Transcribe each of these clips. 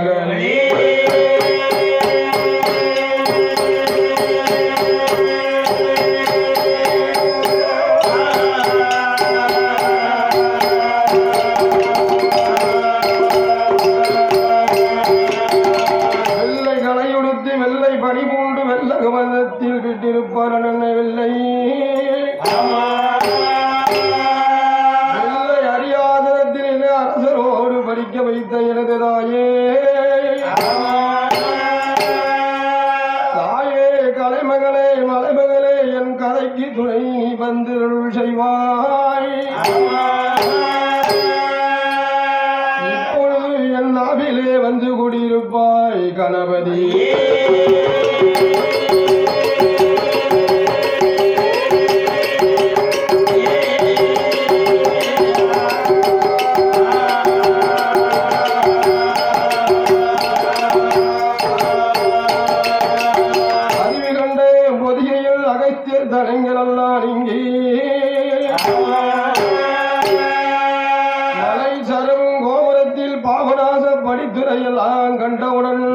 மகனே வெள்ளை கலையுடுத்து வெள்ளை பனி பூண்டு வெள்ள கவனத்தில் விட்டிருப்பார் அண்ணனை வெள்ளை வெள்ளை அறியாதரத்தில் அரசரோடு படிக்க வைத்த எனது தாயே தாயே கலைமகளே மலைமகளே என் கதைக்கு துணை நீ வந்து அருள் செய்வாய் இப்பொழுது என் நாவிலே வந்து குடியிருப்பாய் கணபதி அறிவு கண்ட பொதிகையில் அகைத்தியர் தலங்கள் எல்லாம் இங்கே மலை சரவும் கோபுரத்தில் பாபநாச படித்துறையெல்லாம் கண்டவுடன்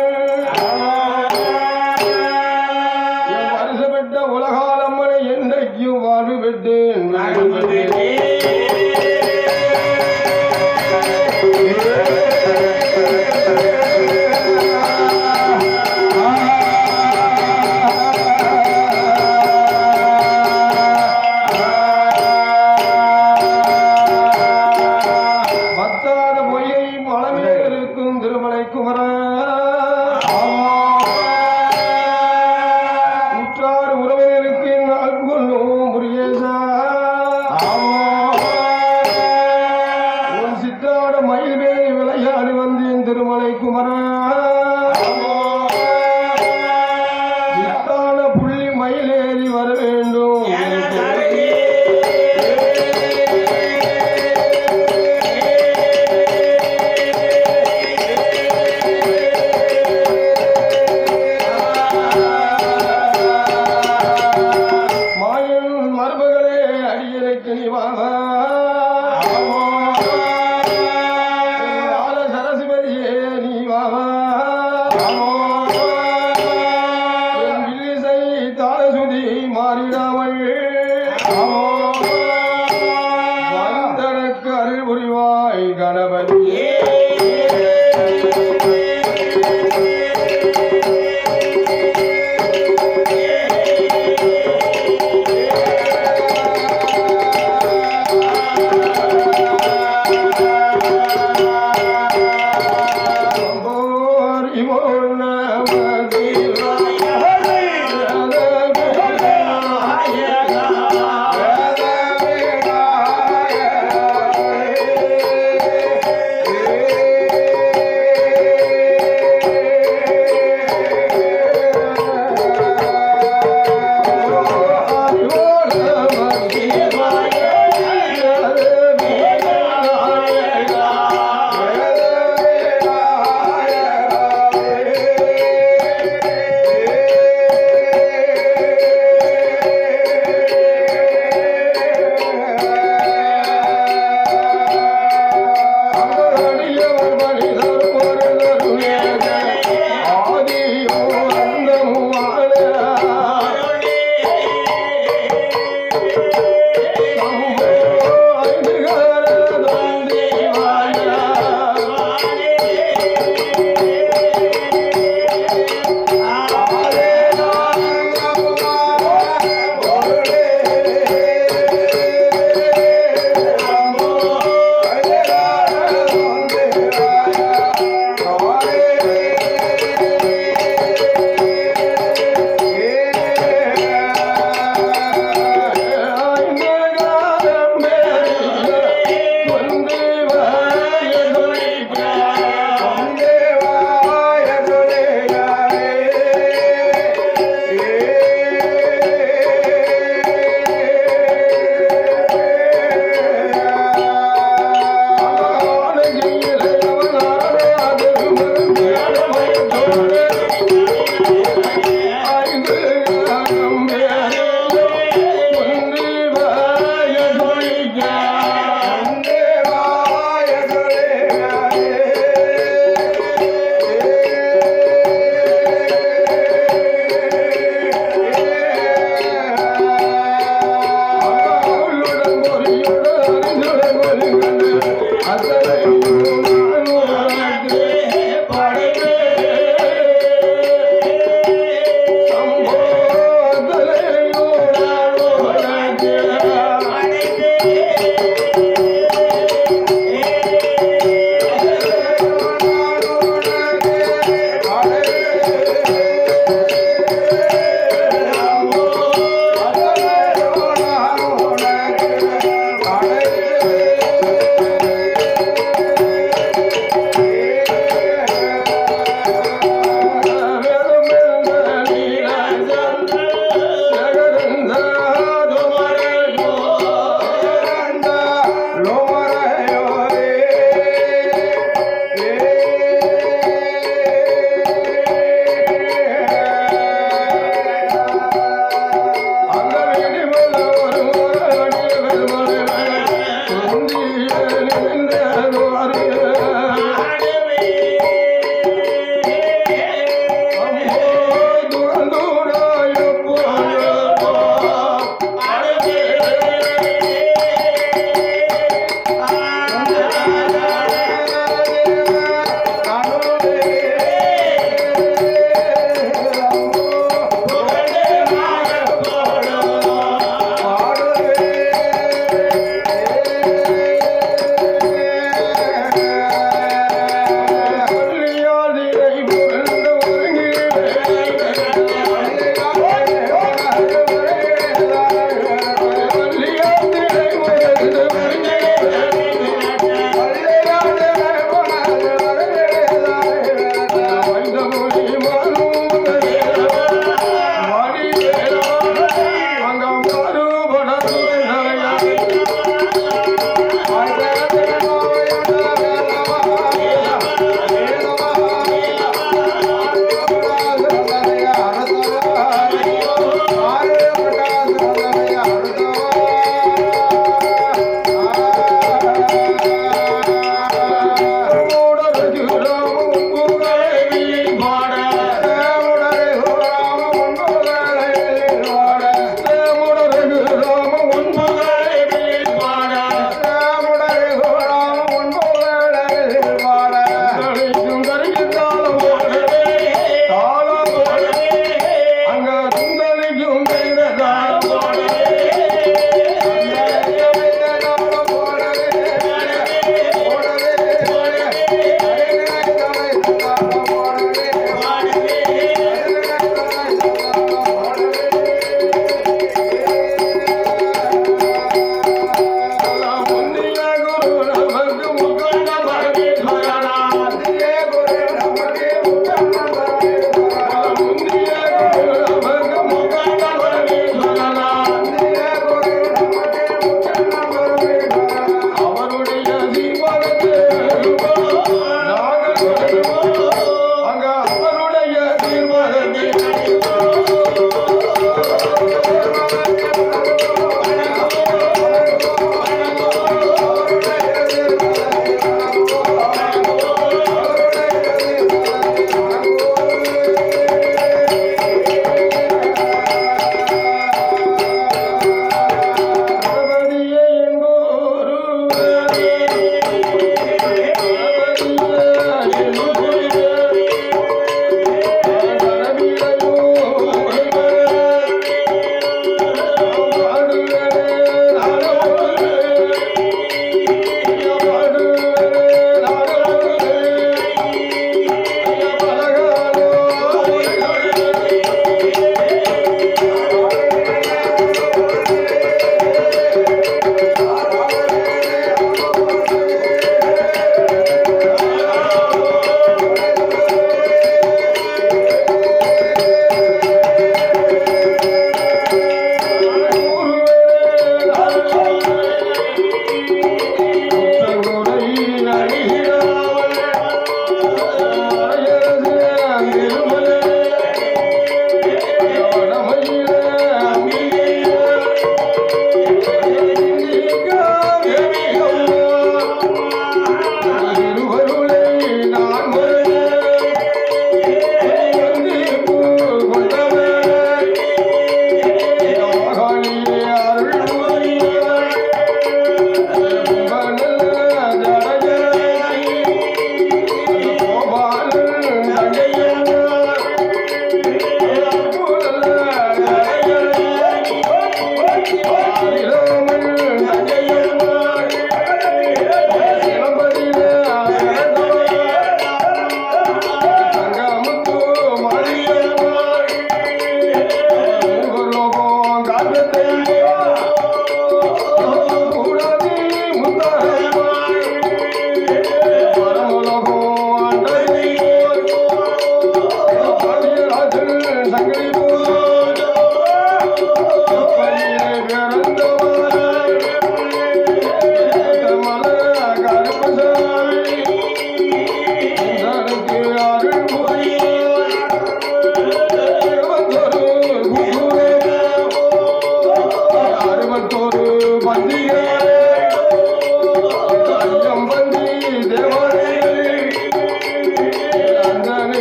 என் வருஷப்பட்ட உலகாலம்மனை என்றைக்கும் வாழ்வு பெற்றேன் வாழ்வு பெற்றேன். பத்தாத பொய்யை மலமே இருக்கும் திருமலை குமரா உற்றார் உறவினருக்கு நாள் கொள்ளும் முருகேசா உன் சித்தாட மயில் மேல் விளையாடி வந்தேன் திருமலை குமரா சித்தான புள்ளி மயிலேறி வர வேண்டும் மாயன் மருமகளே அடியனுக்கு நீ வாவா ஆல சரஸ்வதியே நீ வாவா என் வில்லிசை தாளசுதி மாறிடாமல் வந்தனக்கு அருள் புரிவாய் கணபதியே போர் இவோர்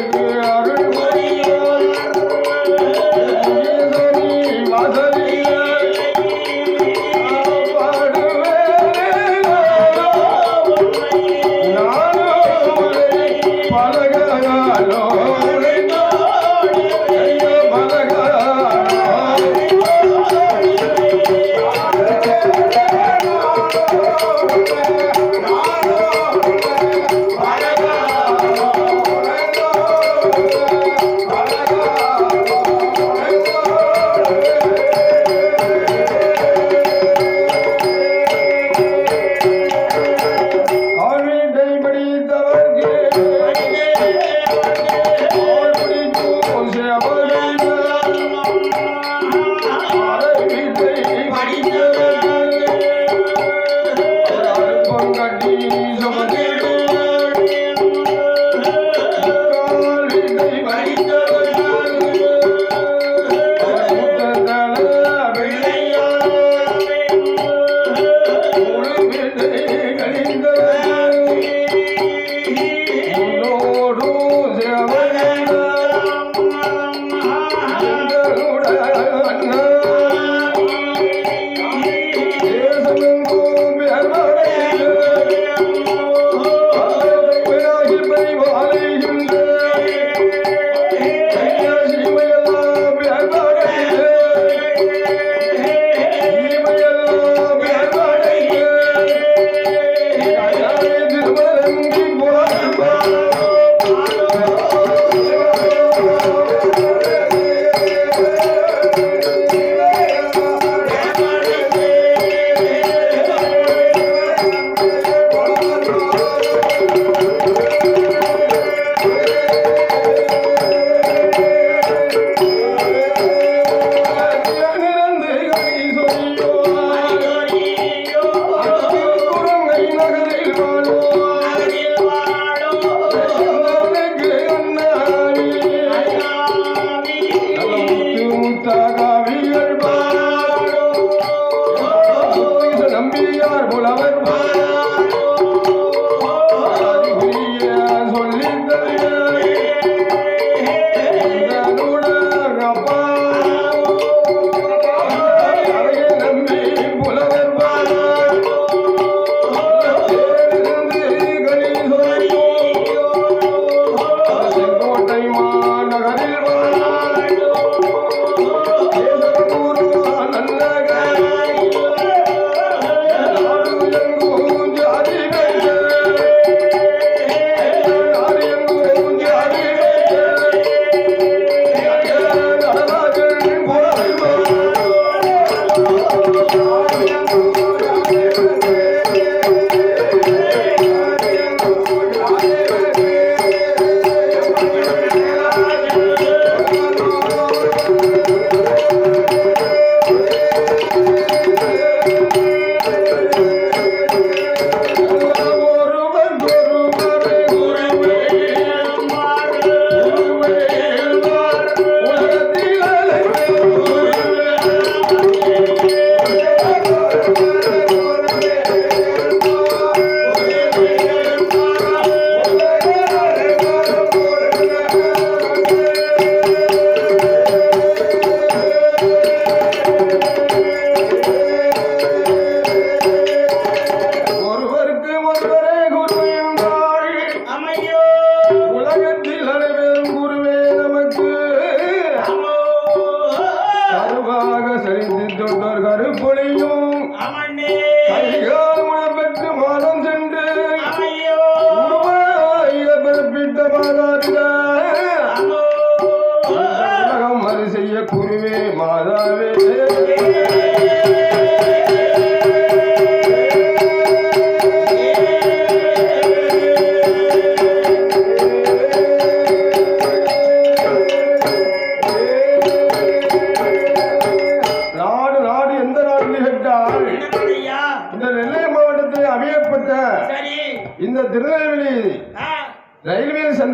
திருமலங்கி போல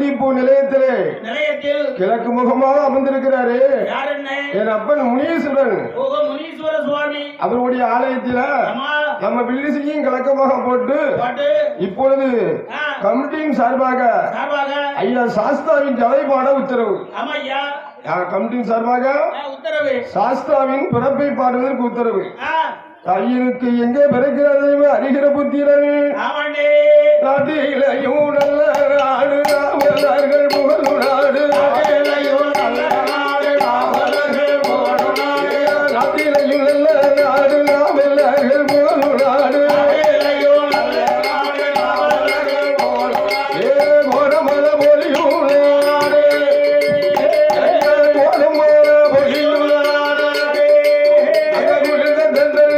சந்திப்பு நிலையத்திலே நிலையத்தில் கிழக்கு முகமாக அமர்ந்திருக்கிறாரு யார் என்ன என் அப்பன் முனீஸ்வரன் ஓஹோ முனீஸ்வர சுவாமி அவருடைய ஆலயத்தில அம்மா நம்ம வில்லிசையும் கிழக்கமாக போட்டு பாட்டு இப்பொழுது ஆ, கமிட்டியின் சார்பாக சார்பாக ஐயா சாஸ்தாவின் ஜதை பாட உத்தரவு ஆமா ஐயா யார் கமிட்டியின் சார்பாக ஆ, உத்தரவு சாஸ்தாவின் பிறப்பை பாடுவதற்கு உத்தரவு ஆ, ஐயனுக்கு எங்கே பிறக்கிறது அறிகிற புத்திரன் ஆமாண்டே நாட்டிலையும் நல்ல நாடு நாவலர்கள் புகழ் நாடு நாட்டிலையும் நல்ல நாடு நாவலர்கள் புகழ் நாடு நாட்டிலையும் நல்ல நாடு நாவலர்கள் புகழ் நாடு நாட்டிலையும் நல்ல நாடு நாவலர்கள் புகழ் நாடு ஏ கோரமல பொலியும் நாடு கோரமல பொலியும் நாடு அகமுழுந்த தென்றல்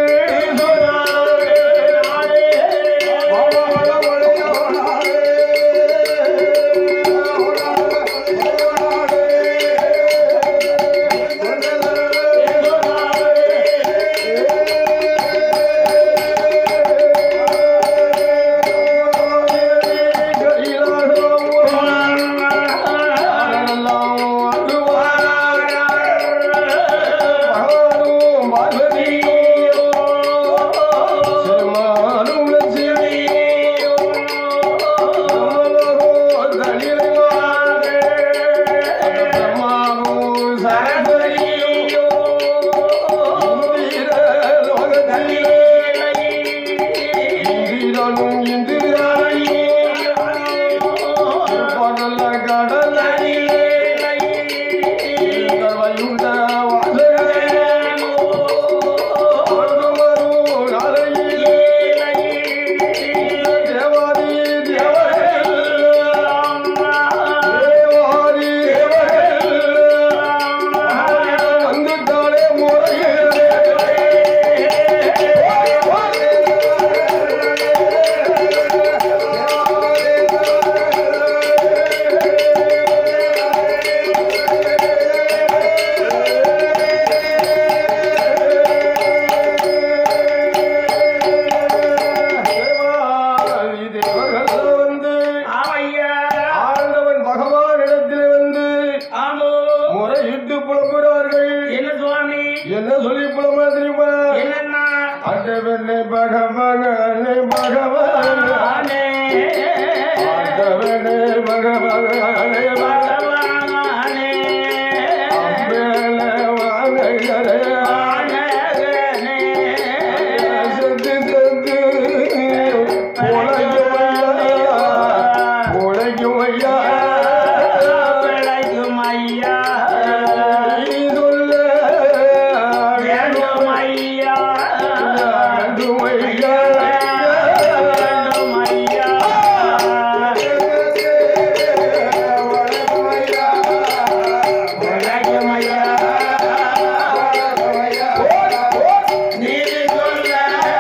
வந்து ஆமா ஐயா ஆண்டவன் பகவானிடத்தில் வந்து ஆமோ முறையிட்டு புலம்புகிறார்கள் என்ன சுவாமி என்ன சொல்லி புலம்புற தெரியுமா என்னன்னா ஆண்டவனே பகவானே பகவானே ஆனே ஆண்டவனே பகவானே பகவானே அம்பேல வானகரே ஆனகனே செத்து செத்து உழைக்குமையா உழைக்குமையா பிழைக்கும் ஐயா நீ சொல்ல வேண்டும் ஐயா வேண்டுமையா வேண்டும் ஐயா பிழைக்கும் ஐயா நீதி சொல்ல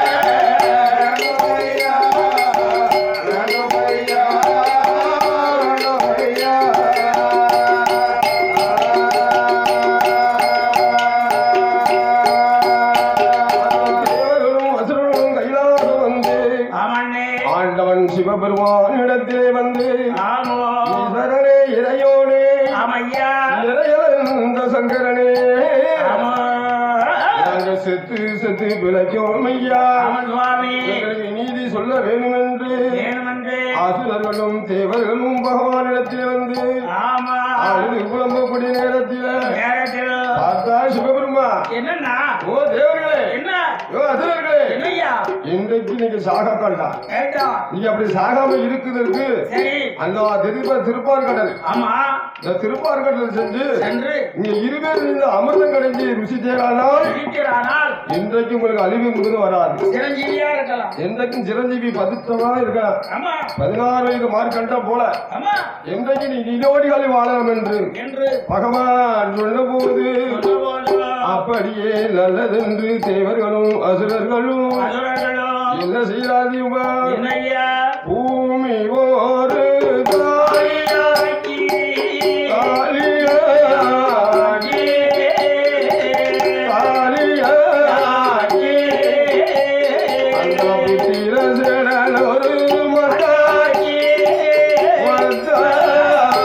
ஆமண்ணே ஆண்டவன் சிவபெருமானிடத்திலே வந்து ஆமோ ஈஸ்வரனே இறையோனே ஆமையா இறையந்த சங்கரனே ஆமோ நாங்க செத்து செத்து பிழைக்கும் ஐயா ஆம சுவாமி எங்களுக்கு நீதி சொல்ல வேண்டும் என்று வேணுமென்று ஆசுரர்களும் தேவர்களும் பகவானிடத்தில் வந்து ஆமா அழுது புலம்பக்கூடிய நேரத்தில் நேரத்தில் பார்த்தா சிவபெருமா என்னன்னா ஓ தேவர்களே என்ன ஓ அசுரர்களே என்னய்யா இன்றைக்கு நீங்க சாக கண்டா கேட்டா நீங்க அப்படி சாகாம இருக்குதற்கு சரி அந்த திருப்ப திருப்பார்கடல் ஆமா இந்த திருப்பார்கடல் செஞ்சு சென்று நீங்க இருபேர் இந்த அமிர்தம் கிடைச்சி ருசி தேடானால் இருக்கிறானால் இன்றைக்கு உங்களுக்கு அழிவு என்பது வராது சிரஞ்சீவியா இருக்கலாம் என்றைக்கும் சிரஞ்சீவி பதுத்தமா இருக்கலாம் ஆமா பதினாறு வயது மார்க்கண்ட போல ஆமா என்றைக்கு நீ நிலோடிகளை வாழலாம் என்று என்று பகவான் சொன்னபோது சொல்லுவோம் அப்படியே நல்லதென்று தேவர்களும் அசுரர்களும் அசுரர்களோ என்ன செய்யாதீங்க என்னய்யா பூமி ஒரு தாயாகி தாலியாகி தாலியாகி அந்த புத்திர சேனல் ஒரு மத்தாகி மத்தாகி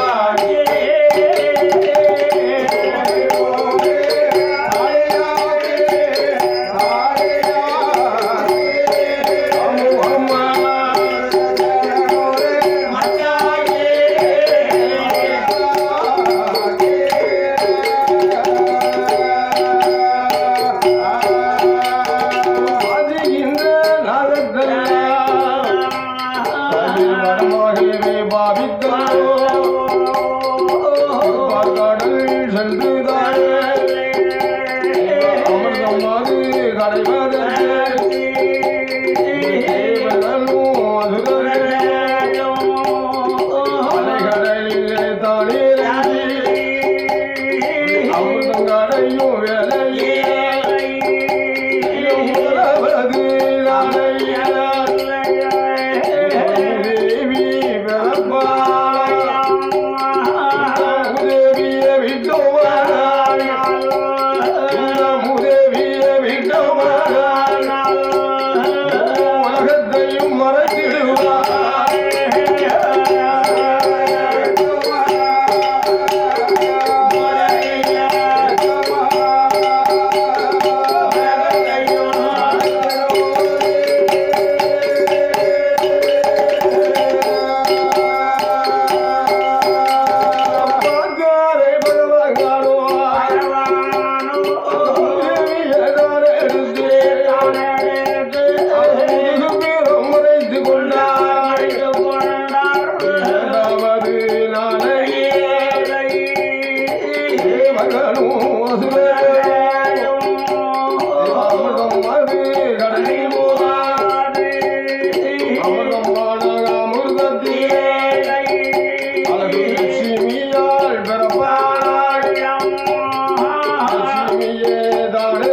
தேவர்களும் அசுரரும் அமிர்தம் அது கடலில் போதாது அமிர்தம் வாழ அமிர்தத்திலே அழகு லட்சுமியால் பிறப்பானாள் லட்சுமியே தானே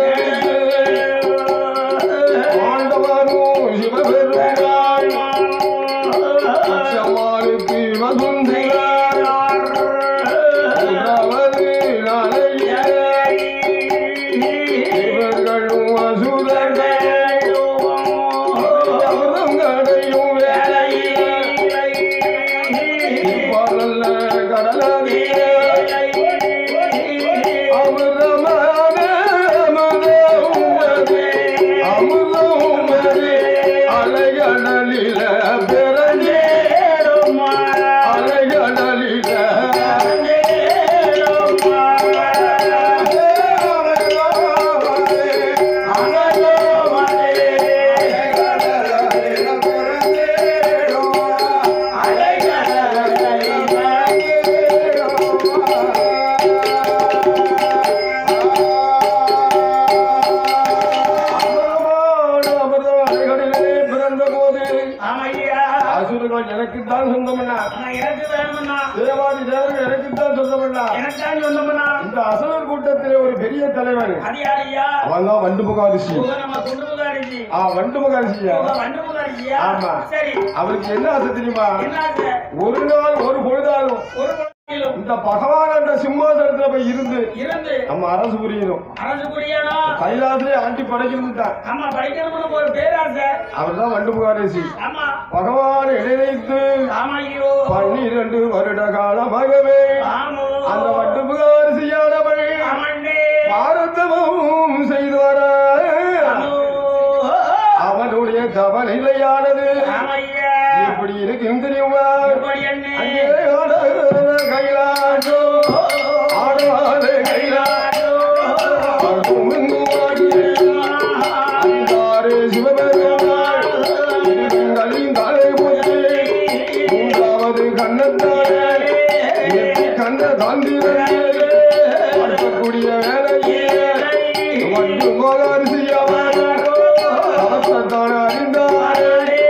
ஆண்டவனும் சிவபெருமாள் அச்சமாளுக்கு வசுந்தரார் மூன்றாவது நாளையே இவர்களும் அசுரர்கள் அமிர்தங்களையும் வேலையே இப்பநல்ல கடலிலே அமிர்தமான அமிர்தம் அது, அமிர்தம் அது, அலைகடலில பிறந்தே அலைகடலில அமிர்தம் அலைகடலிலே பிறந்த போது அசுரர்கள் எனக்குத்தான் சொந்தமண்ணா தேவாதி தேவர்கள் எனக்குத்தான் சொந்தமண்ணா இந்த அசுரர் கூட்டத்திலே ஒரு பெரிய தலைவன் அவன் தான் வண்டு முகாரிசி ஆ வண்டு முகாரிசியா ஆமா. சரி அவருக்கு என்ன ஆசை தெரியுமா என்ன ஆச்சு? ஒரு நாள் ஒரு பொழுதாலும் ஒரு குழந்தையிலும் இந்த பகவான் என்ற சிம்மாசனத்துல போய் இருந்து இருந்து நம்ம அரசு புரியணும் அரசு புரியணும் கைலாசிலே ஆண்டி படைக்கணும் தான் ஆமா படிக்கணும்னு ஒரு பேராசை அவர் தான் வண்டு முகாரிசி ஆமா பகவான் இடைநிலைத்து ஆமா ஐயோ பன்னிரண்டு வருட காலமாகவே ஆமோ அந்த வண்டு முகாரிசியானவள் ஆமாண்டே பாரதமும் செய்து வர ஆமோ அவனுடைய தவநிலையானது ஆமையா எப்படி இருக்குன்னு தெரியுமா எப்படி என்ன அங்கே ஆடாத கைலாசோ ஆடாத கைலாசோ அங்கும் இங்கும் ஆடிய அந்தாரே சிவபெருமாள் இருங்களையும் தலை போட்டு மூன்றாவது கண்ணத்தாரே எட்டி கண்ண தாந்திரே பார்க்கக்கூடிய வேலையே வண்டு மகாரிசியவன் அவசத்தான அறிந்தாரே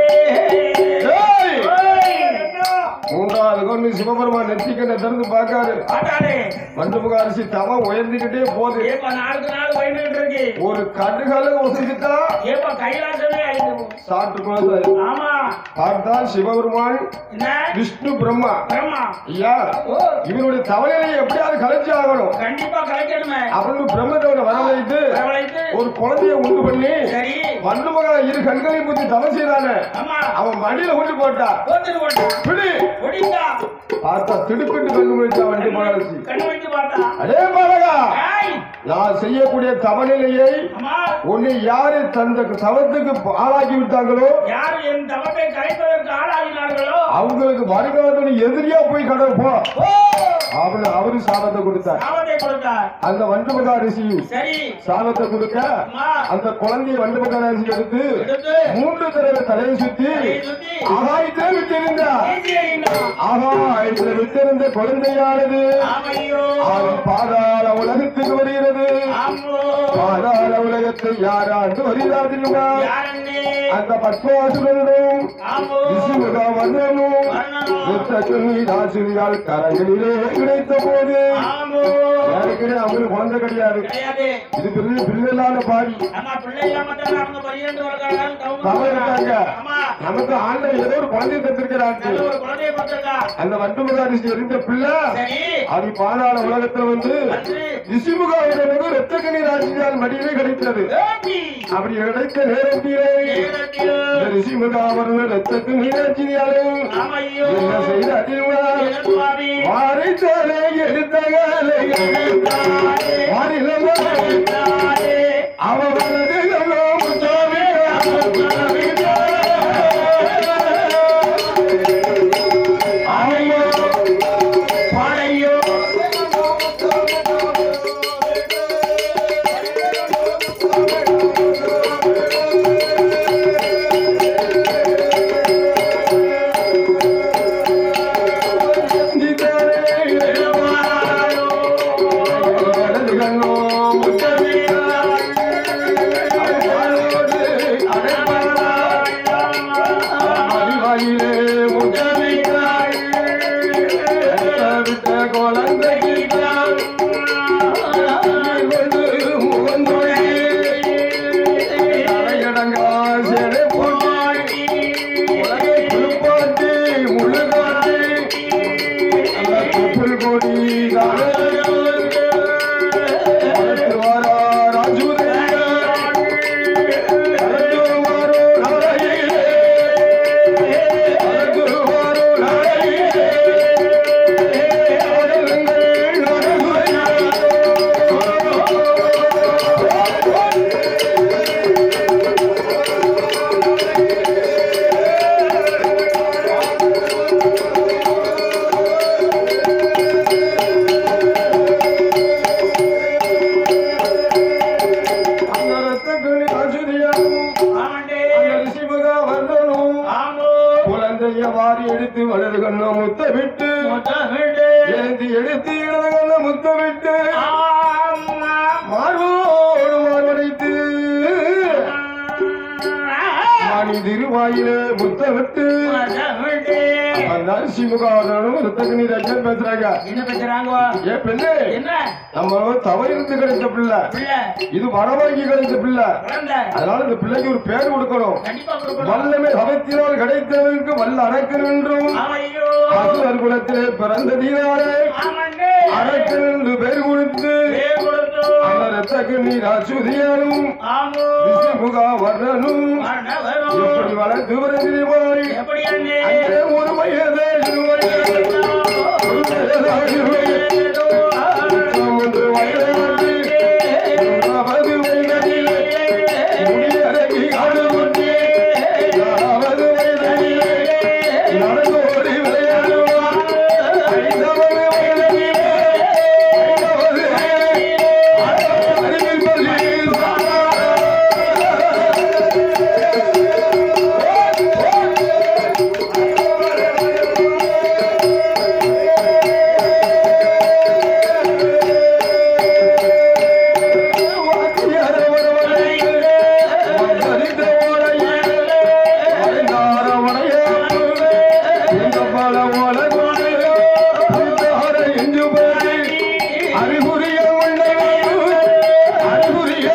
ஏய்! மூன்றாவது கொண்டு சிவபெருமான் நெத்திக்கண்ண திறந்து பார்க்காரு ஆட்டாடே வண்டு முகாரிசி தவம் உயர்ந்துகிட்டே போகுது ஏப்பா நாளுக்கு நாள் போயிட்டு இருக்கு ஒரு கடுகால ஒசைச்சுட்டா ஏப்பா கைலாசமே ஆயிடும் சாப்பிட்டு குழந்தை ஆமா பார்த்தால் சிவபெருமான் என்ன விஷ்ணு பிரம்மா பிரம்மா ஐயா ஓ இவனுடைய தவணையை எப்படியாவது கலைச்சு ஆகணும் கண்டிப்பா கலைக்கணுமே அப்படின்னு பிரம்மத்தோட வரவழைத்து வரவழைத்து ஒரு குழந்தைய உண்டு பண்ணி சரி வண்டு மகா இரு கண்களை பத்தி தவம் செய்தானே ஆமா அவன் மடியில கொண்டு போட்டா போட்டுட்டு போட்டா பிடி ஒடிந்தா பார்த்தா திடுக்கிட்டு கண்டு முடிச்சா வண்டு மகாரிசி கண்ணு வைத்து பார்த்தா அடே பாலகா ஏய் நான் செய்யக்கூடிய தவநிலையை அம்மா உன்னை யாரு தந்த தவத்துக்கு ஆளாக்கி விட்டாங்களோ யார் என் தவத்தை கலைப்பதற்கு ஆளாகினார்களோ அவங்களுக்கு வருகாலத்துல எதிரியா போய் கடல் போ ஓ அவரு அவரு சாபத்தை கொடுத்தார் சாவத்தை கொடுத்தார் அந்த வண்டுமகா ரிஷியும் சரி சாபத்தை கொடுக்க அம்மா அந்த குழந்தையை வண்டுமகா ரிஷி எடுத்து எடுத்து மூன்று தடவை தலையை சுத்தி கையை சுத்தி ஆகாயத்திலே விட்டிருந்தார் ஈஸியா ஆகாயத்தில் விட்டிருந்த குழந்தையானது ஆமையோ அவன் பாதாள உலகத்துக்கு வருகிறது ஆமோ பாதாள உலகத்தை யாராண்டு வருகிறார் தெரியுமா யாரண்ணே அந்த பத்மாசுரனும் ஆமோ விஷ்ணுமுகா வர்ணனும் வர்ணனும் யுத்த சொன்னீராசிரியால் கரங்களிலே கிடைத்த போது ஆமோ ஏற்கனவே அவங்களுக்கு குழந்தை கிடையாது கிடையாது இது பெரிய பிள்ளைலான பாடி ஆமா பிள்ளை இல்லாம தான் அவங்க பன்னிரண்டு வருடம் தவறு இருக்காங்க ஆமா நமக்கு ஆண்டவர் ஏதோ ஒரு குழந்தை நல்ல தந்திருக்கிறாங்க ஒரு குழந்தையை பார்த்திருக்கா அந்த வண்டுமுகாரிசி இருந்த பிள்ளை சரி அது பாதாள உலகத்துல வந்து வந்து ரிஷிமுகாவுடைய ரத்த கண்ணீர் ஆசிரியால் மடியிலே கிடைத்தது ஏத்தி அப்படி கிடைத்த நேரத்திலே நேரத்தில் இந்த ரிஷிமுகாவர்கள் ரத்த கண்ணீர் ஆசிரியாலும் ஆமையோ என்ன செய்த அறிவா சுவாமி வாரித்தாலே எடுத்தகாலே வாரிலமா அவரது பாடையோ ஆமா குழந்தைய வாரி எடுத்து வலது கண்ண முத்த விட்டு ஏந்தி எடுத்து இடது கண்ண முத்த விட்டு மார்போடு மார்படைத்து மாணி திருவாயிலே முத்த விட்டு சிவகாரனும் ரத்தகனி ரஜன் பேசுறாங்க என்ன பேசுறாங்க ஏ பெண்ணு என்ன நம்ம தவறிருந்து கிடைச்ச பிள்ளை பிள்ளை இது வரவாங்கி கிடைச்ச பிள்ளை குழந்தை அதனால இந்த பிள்ளைக்கு ஒரு பேர் கொடுக்கணும் கண்டிப்பா கொடுக்கணும் வல்லமை சமத்தினால் கிடைத்தவருக்கு வல்ல அரக்கன் என்றும் ஆமையோ அசுரர் குலத்திலே பிறந்த தீனாரே ஆமண்டே அரக்கன் என்று பேர் கொடுத்து பேர் கொடுத்தோ அந்த ரத்தகனி ராசுதியானும் ஆமோ விசிமுகா வர்ணனும் மன்னவரும் எப்படி வளர்த்து வருகிறீர்கள் எப்படி அண்ணே அங்கே ஒரு வயதே இருவயதே ஒரு வயதே இருவயதே மூன்று வயதாகி மூன்றாவது வயதிலே முடியரங்கி காடுமுட்டி நாலாவது வயதிலே நடந்தோடி விளையாடுவார் ஐந்தாவது வயதிலே ஐந்தாவது வயதிலே அறிவில் பள்ளி அறிகுறிய அறிகுறிய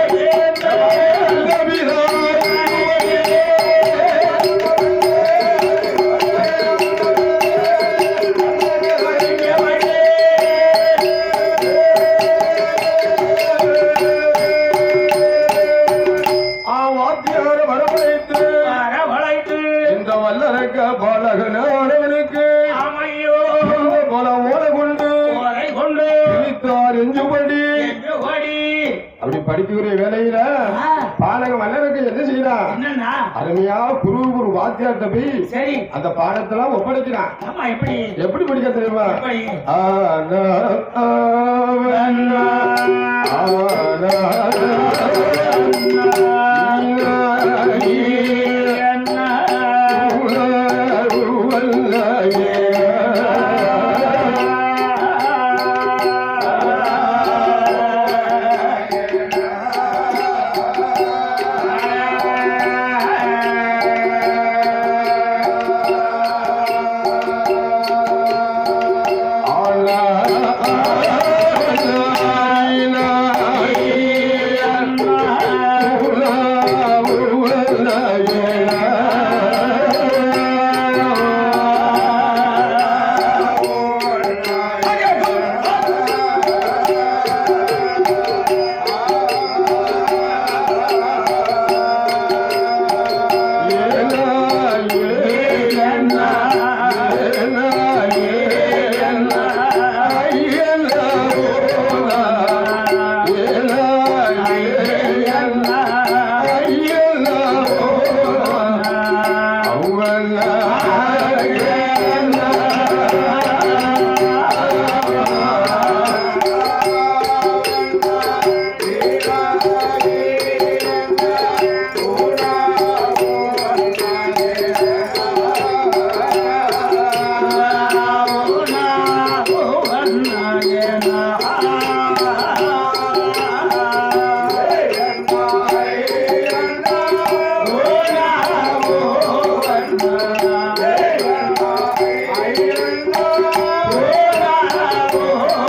ஆ வாத்தியார வரவழைத்து வரவழைத்து இந்த வல்லரக்க பாலகனானவனுக்கு ஆமையோ இந்த கொல ஓலை கொண்டு ஓலை கொண்டு பிடித்தார் எஞ்சுபடி என்று ஓடி அப்படி படிக்கிற வேலையில ஆ, பாலக வல்லரக்க என்ன செய்யறான் என்னன்னா அருமையா குரு குரு வாத்தியார்ட்ட போய் சரி அந்த பாடத்தெல்லாம் ஒப்படைக்கிறான் ஆமா எப்படி எப்படி படிக்க தெரியுமா எப்படி ஆனா, ஆவனா, ஆவனா, Oh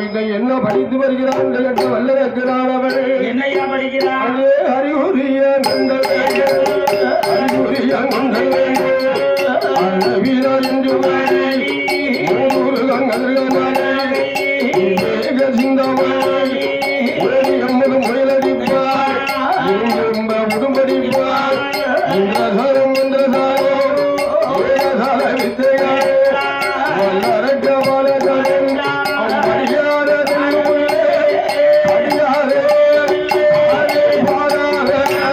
இங்க என்ன படித்து வருகிறான் என்று கேட்ட வல்லரக்கிறான் அவள் என்னையா படிக்கிறான் அதே அறிகுறிய நந்தவே அறிகுறிய நந்தவே அழவீரா என்று வாழி மூன்று கங்கதர்களாலே வேக சிந்தமாய் உலகி எம்மது முயலடிப்பார் எம்ப உடும்படிப்பார் இந்திரசாரம் இந்திரசாரம் ஏகசால வித்தையார் வல்லரக்க பாலகன் அடியார திருவுள்ளே அடியாரே பாராத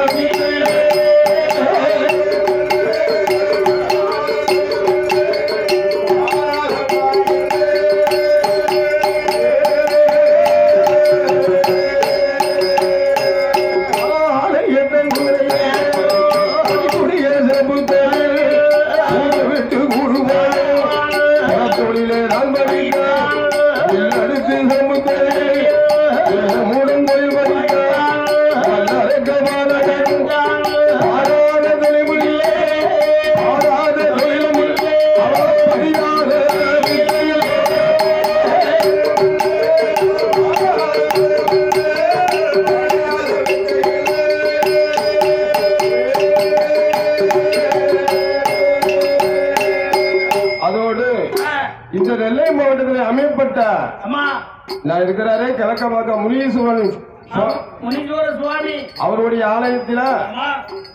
விட்டு கூடுவான் தொழிலே நான் படித்தான் அடுத்து சமுத்தரே மூடன் தொழில் படித்தான் வல்லரக்க பாலகன் ஆராத தொழிலே ஆராத தொழிலும் அவர் படியாத அதோடு இந்த நெல்லை மாவட்டத்தில் அமையப்பட்ட அம்மா நான் இருக்கிறாரே கிழக்கமாக்க முனீஸ்வரன் சுவா- முனீஸ்வர சுவாமி அவருடைய ஆலயத்தில அம்மா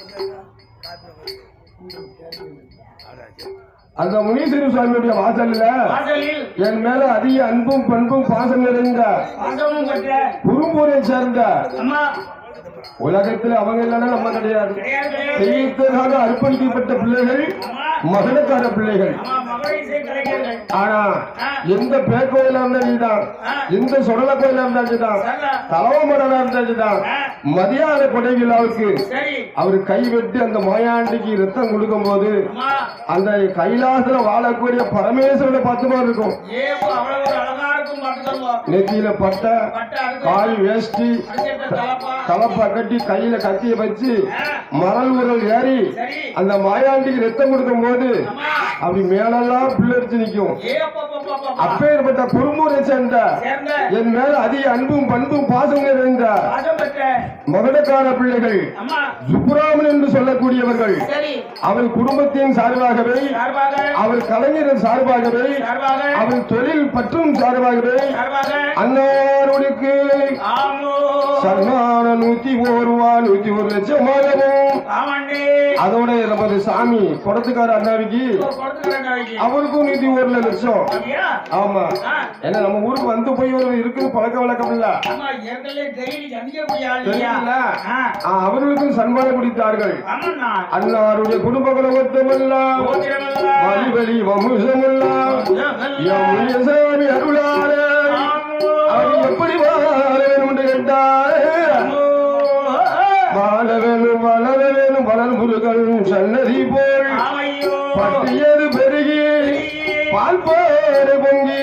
அந்த முனீஸ்வரன் சுவாமியுடைய வாசல்ல வாசலில் என் மேல அதிக அன்பும் பண்பும் பாசம் நிறைந்த பாசமும் பெற்ற குரும்பூரை சேர்ந்த அம்மா உலகத்தில் அவங்க இல்லைன்னா நம்ம கிடையாது கிடையாது கிடையாது தெய்வத்திற்காக அர்ப்பணிக்கப்பட்ட பிள்ளைகள் அம்மா மகனக்கார பிள்ளைகள் அம்மா மகளிசை கலைஞர்கள் ஆனா எந்த பேக்கோயில இருந்தா நீதான் எந்த சுடல கோயில இருந்தா நீதான் சரா தலவமடலா இருந்தா நீதான் மதியான கொடை விழாவுக்கு சரி அவர் கைவிட்டு அந்த மாயாண்டிக்கு ரத்தம் கொடுக்கும் போது அம்மா அந்த கைலாசத்துல வாழக்கூடிய பரமேஸ்வரனை பார்த்து மாதிரி இருக்கும் ஏப்போ அவ்வளவு ஒரு அழகா இருக்கும் பார்த்துக்கோங்க நெத்தியில பட்டை பட்ட அடுத்து கால் வேஷ்டி அடுத்த தலப்பா தலப்பா கட்டி கையில கத்திய வச்சு ஆ, மரல் உரல் ஏறி சரி அந்த மாயாண்டிக்கு ரத்தம் கொடுக்கும் போது அம்மா அப்படி மேலெல்லாம் பிள்ளரிச்சு நிக்கும் ஏப்போ போ, போ, போ, போ. அப்பேற்பட்ட குறும்பூரை சேர்ந்த சேர்ந்த என் மேல அதிக அன்பும் பண்பும் பாசம் நிறைந்த பாசம் பெற்ற மகடக்கார பிள்ளைகள் அம்மா சுப்புராமன் என்று சொல்லக்கூடியவர்கள் சரி அவர் குடும்பத்தின் சார்பாகவே சார்பாக அவர் கலைஞரின் சார்பாகவே சார்பாக அவர் தொழில் பற்றும் சார்பாகவே சார்பாக அன்னாருக்கு ஆமோ சன்மான நூத்தி ஒரு ரூபா நூத்தி ஒரு லட்சமாகவும் ஆமாண்டி அதோட நமது சாமி குடத்துக்கார அண்ணாவிக்கு கொடுத்துக்கிறேன் நாளைக்கு அவருக்கும் நூத்தி ஒரு லட்சம் அப்படியா ஆமா ஆ, ஏன்னா நம்ம ஊருக்கு வந்து போய் ஒரு இருக்குது பழக்க வழக்கம் இல்ல ஆமா ஏற்கனவே டெய்லி சந்திக்கக்கூடிய ஆள் இல்லையா தெரியல ஆ, ஆ, அவர்களுக்கும் சன்மானம் கொடுத்தார்கள் ஆமாண்ணா அன்னாருடைய குடும்ப குலவத்தமெல்லாம் கோத்திரமல்ல. வழி வழி வம்சமெல்லாம் எம் சாமி அருளார ஆமோ. அவர் எப்படி வாழ வேண்டும் என்று கேட்டார் ஆமோ. வாழ வேணும் வளர வேணும் வளர் முருகன் சன்னதி போல் ஆமையோ. பட்டியது பெருகி பால் போரு பொங்கி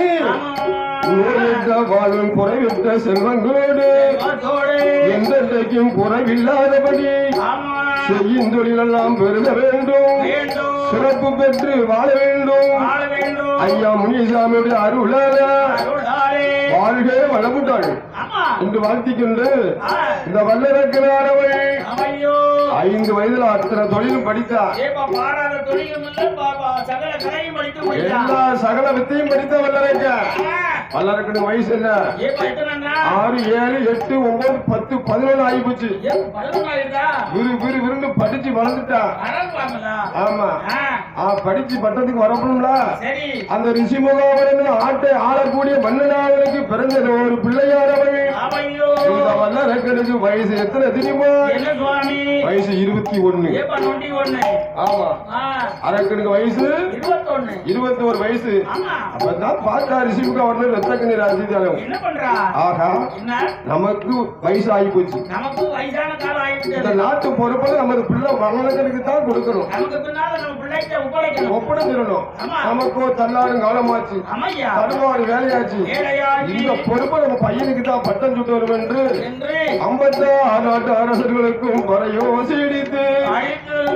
நோயிட்ட வாழும் குறைவிட்ட செல்வங்களோடு அதோடு. எந்தெந்தைக்கும் குறைவில்லாதபடி ஆமா. செய்யும் தொழிலெல்லாம் பெருக வேண்டும் வேண்டும். சிறப்பு பெற்று வாழ வேண்டும் வாழ வேண்டும். ஐயா முனிசாமியுடைய அருளால அருளாலே. வாழ்க வளமுட்டாள் ஆமா. என்று வாழ்த்திக்கொண்டு ஆ, இந்த வல்லரக்கினாரவள் ஆமையோ. ஐந்து வயதுல அத்தனை தொழிலும் படித்தார் ஏப்பா பாராத தொழிலும் இல்லை, பா- பா- சகல கலையும் படித்து முடித்தா. எல்லா சகல வித்தையும் படித்த வல்லரக்க ஆ, வல்லரக்கனுக்கு வயசு என்ன ஏப்பா எத்தனைண்ணா? ஆறு ஏழு எட்டு ஒன்பது பத்து பதினொன்று ஆகி போச்சு ஏ, பதினொன்று ஆயிடுதா? விரு விரு விருண்டு படிச்சு வளர்ந்துட்டா அடங்குவாங்களா? ஆமா ஆ, ஆ படிச்சு பட்டத்துக்கு வரணும்ல சரி அந்த ரிஷி முகாமரன் ஆட்டை ஆளக்கூடிய மன்னனாவனுக்கு பிறந்தது ஒரு பிள்ளையாரவள் ஆமையோ. இந்த வல்லரக்கனுக்கு வயசு எத்தனை தெரியுமா என்ன சுவாமி வயசு இருபத்தி ஒண்ணு ஏப்பா நொண்டி ஒண்ணு ஆமா ஆ, அரக்கனுக்கு வயசு இருபத்தொன்னு இருபத்தி ஒரு வயசு ஆமா அப்பதான் பார்த்தா ரிஷிமுக வரணும் ரத்த கண்ணீர் அரிசித்தாலும் என்ன பண்றா ஆகா என்ன நமக்கு வயசு ஆகி போச்சு நமக்கும் வயசான காலம் இந்த ஆகிவிட்டது நாட்டு பொறுப்பை நமது பிள்ளை வளர்க்கறதுக்கு தான் கொடுக்கணும் நமக்கு பின்னால நம்ம பிள்ளைகிட்ட ஒப்படைக்கணும் ஒப்படைச்சிடணும் ஆமா. நமக்கோ தள்ளாடும் காலமாச்சு அம்மையா தடுமாறு வேலையாச்சு ஏழையாகி இந்த பொறுப்பை நம்ம பையனுக்கு தான் பட்டம் சுட்டு வரும் என்று என்று ஐம்பத்தாறு நாட்டு அரசர்களுக்கும் குறையோ சீடித்து அழைத்து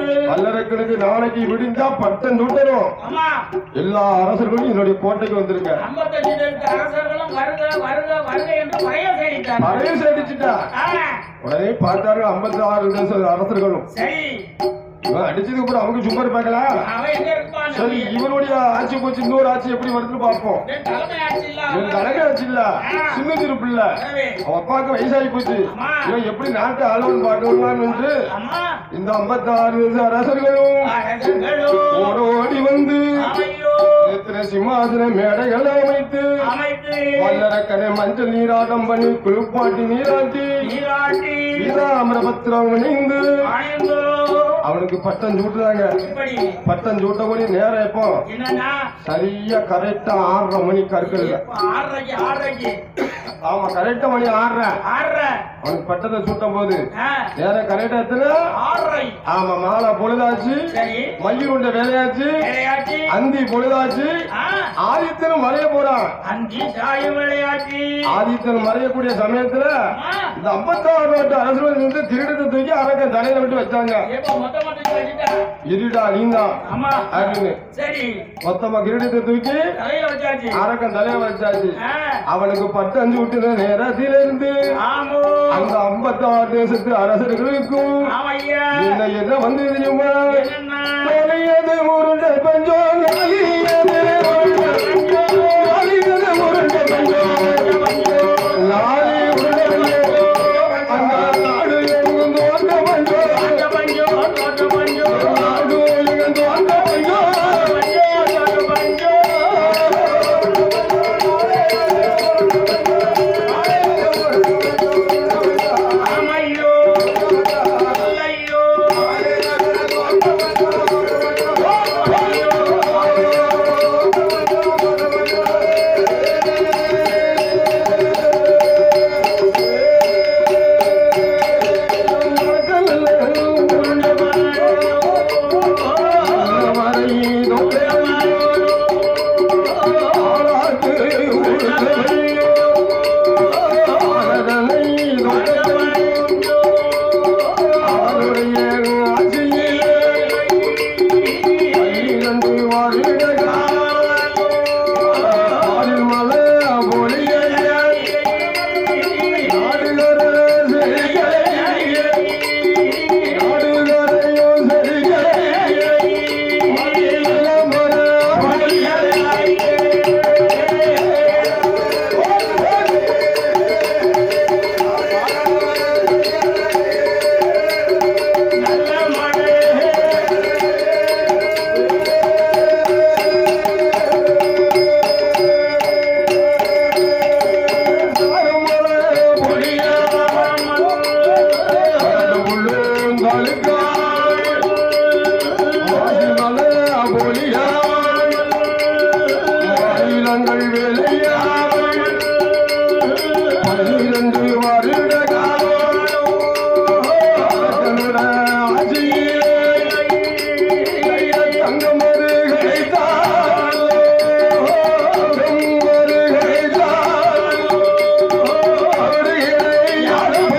வல்லரக்கனுக்கு நாளைக்கு விடிஞ்சா பட்டம் சுட்டணும் ஆமா எல்லா அரசர்களும் என்னுடைய கோட்டைக்கு வந்திருக்க ஐம்பத்தஞ்சு பேருக்கு அரசர்களும் வருக வருக வருக என்று பறைய செய்தார் பழைய அடிச்சுட்டா உடனே பார்த்தாரு ஐம்பத்தி ஆறு தேச அரசர்களும் சரி இவன் அடிச்சதுக்கு அப்புறம் அவங்க சும்மா இருப்பாங்களா அவன் எங்க இருப்பான் சரி இவனுடைய ஆட்சி போச்சு இன்னொரு ஆட்சி எப்படி வருதுன்னு பார்ப்போம் என் தலைமை ஆட்சி இல்ல இவன் தலைமை ஆட்சி இல்ல சின்ன சிறு பிள்ளை எனவே, அவன் அப்பாவுக்கு வயசாகி போச்சு இவன் எப்படி நாட்டு ஆளுவன் பார்க்கலாம் என்று அம்மா இந்த ஐம்பத்தாறு அரசர்களும் அரசர்களும் ஓடோடி வந்து ஐயோ எத்தனை சிம்மாசன மேடைகள் அமைத்து அமைத்து வல்லரக்கனை மஞ்சள் நீராட்டம் பண்ணி குளிப்பாட்டி நீராட்டி நீராட்டி வீராமிரபத்திரம் இணைந்து அணிந்தோ அவனுக்கு பட்டம் சூட்டுறாங்க இப்படி பட்டம் சூட்ட மணி நேரம் எப்போ என்னன்னா சரியா கரெக்டா ஆறரை மணி கற்கள் இப்ப ஆறரைக்கு ஆறரைக்கு ஆமா கரெக்டா மணி ஆறரை ஆறரை அவனுக்கு பட்டத்தை சூட்டும் போது ஆ, நேரம் கரெக்டா எத்தனை ஆறரை ஆமா மாலை பொழுதாச்சு சரி மயிலுண்ட வேலையாச்சு விளையாட்டு அந்தி பொழுதாச்சு ஆ, ஆதித்தனும் மறைய போறான் அஞ்சு சாய விளையாட்டு ஆதித்தன் மறையக்கூடிய சமயத்துல ஆ, இந்த ஐம்பத்தாறு நாட்டு அரசுகள் இருந்து திருடத்தை தூக்கி அரக்கன் தலையில விட்டு வச்சாங்க எப்ப மொத்த மொத்தம் வச்சுட்டா இருடா நீந்தா ஆமா அப்படின்னு சரி மொத்தமா கிரீடத்தை தூக்கி தலையில வச்சாச்சு அரக்கன் தலையில வச்சாச்சு ஆ, அவனுக்கு பட்டம் சூட்டின நேரத்திலிருந்து ஆமோ அந்த ஐம்பத்தாறு தேசத்து அரசர்களுக்கும் ஆமையா என்ன என்ன வந்து தெரியுமா என்னன்னா நாளியது உருண்டை பஞ்சம் நாளியது உருண்டை பஞ்சம் நாளியது உருண்டை பஞ்சம் நாளி உருண்டை பஞ்சம் அந்த நாடு எங்கும் தோன்ற பஞ்சம் தோட்ட பஞ்சோ தோட்ட பஞ்சோ நாடு எங்கும் தோன்ற பஞ்சம் பஞ்சோ தோட்ட பஞ்சோ ஆமையோ ஐயோ பன்னிரண்டு வருட தங்கமது கிடைத்தால் செம்மது கிடைத்தால் அவர்களை யாரும்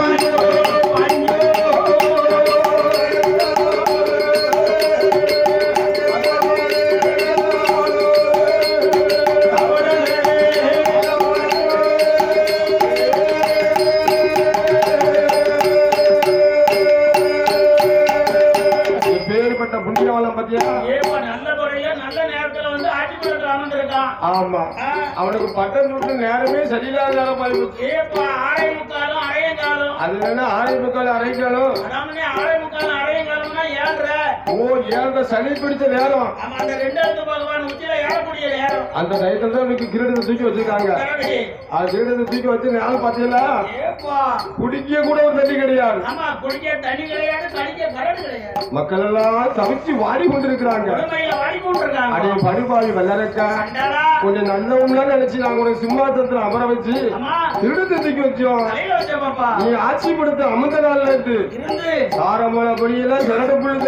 பேர்பட்ட புண்ணியவளம் பத்தியா ஏப்பா நல்ல முறையில நல்ல நேரத்துல வந்து ஆட்சி படத்துல அமர்ந்திருக்கான் ஆமா அவனுக்கு பட்டம் சுட்டு நேரமே சரியில்லாத நேரம் ஆயிப்போச்சு ஏப்பா ஆரை முக்காலும் அரையங்காலம் அது வேணா ஆரை முக்கால் அரைக்காலும் அதாமனே ஆரை முக்காலும் அரையங்காலம்னா ஏழ்ற ஓ ஏழரை சளி பிடிச்ச நேரம் ஆமா அந்த ரெண்டாவது பகவான் உச்சியில ஏறக்கூடிய நேரம் அந்த டயத்துல தான் உனக்கு கிரீடத்தை தூக்கி வச்சிருக்காங்க கரடி. அது கிரீடத்தை தூக்கி வச்சு நேரம் பாத்தீங்களா ஏப்பா குடிக்க கூட ஒரு தண்ணி கிடையாது ஆமா குடிக்க தண்ணி கிடையாது கடிக்க கரடு கிடையாது மக்கள் எல்லாம் தவிச்சு வாடி கொண்டிருக்கிறாங்க கொடுமையில வாடிக்கொண்டிருக்காங்க அடே படுபாவி வெள்ளரக்கா கண்டாடா கொஞ்சம் நல்லவங்களாம் நினைச்சு நாங்க ஒரு சிம்மாசனத்துல அமர வச்சு ஆமா கிரீடத்தை தூக்கி வச்சோம் தலையில வச்ச பாப்பா நீ ஆட்சி படுத்த அமர்ந்த நாள்ல இருந்து இருந்து சாரமலை பொடியெல்லாம் சிரட புள்ளி தெளிக்கல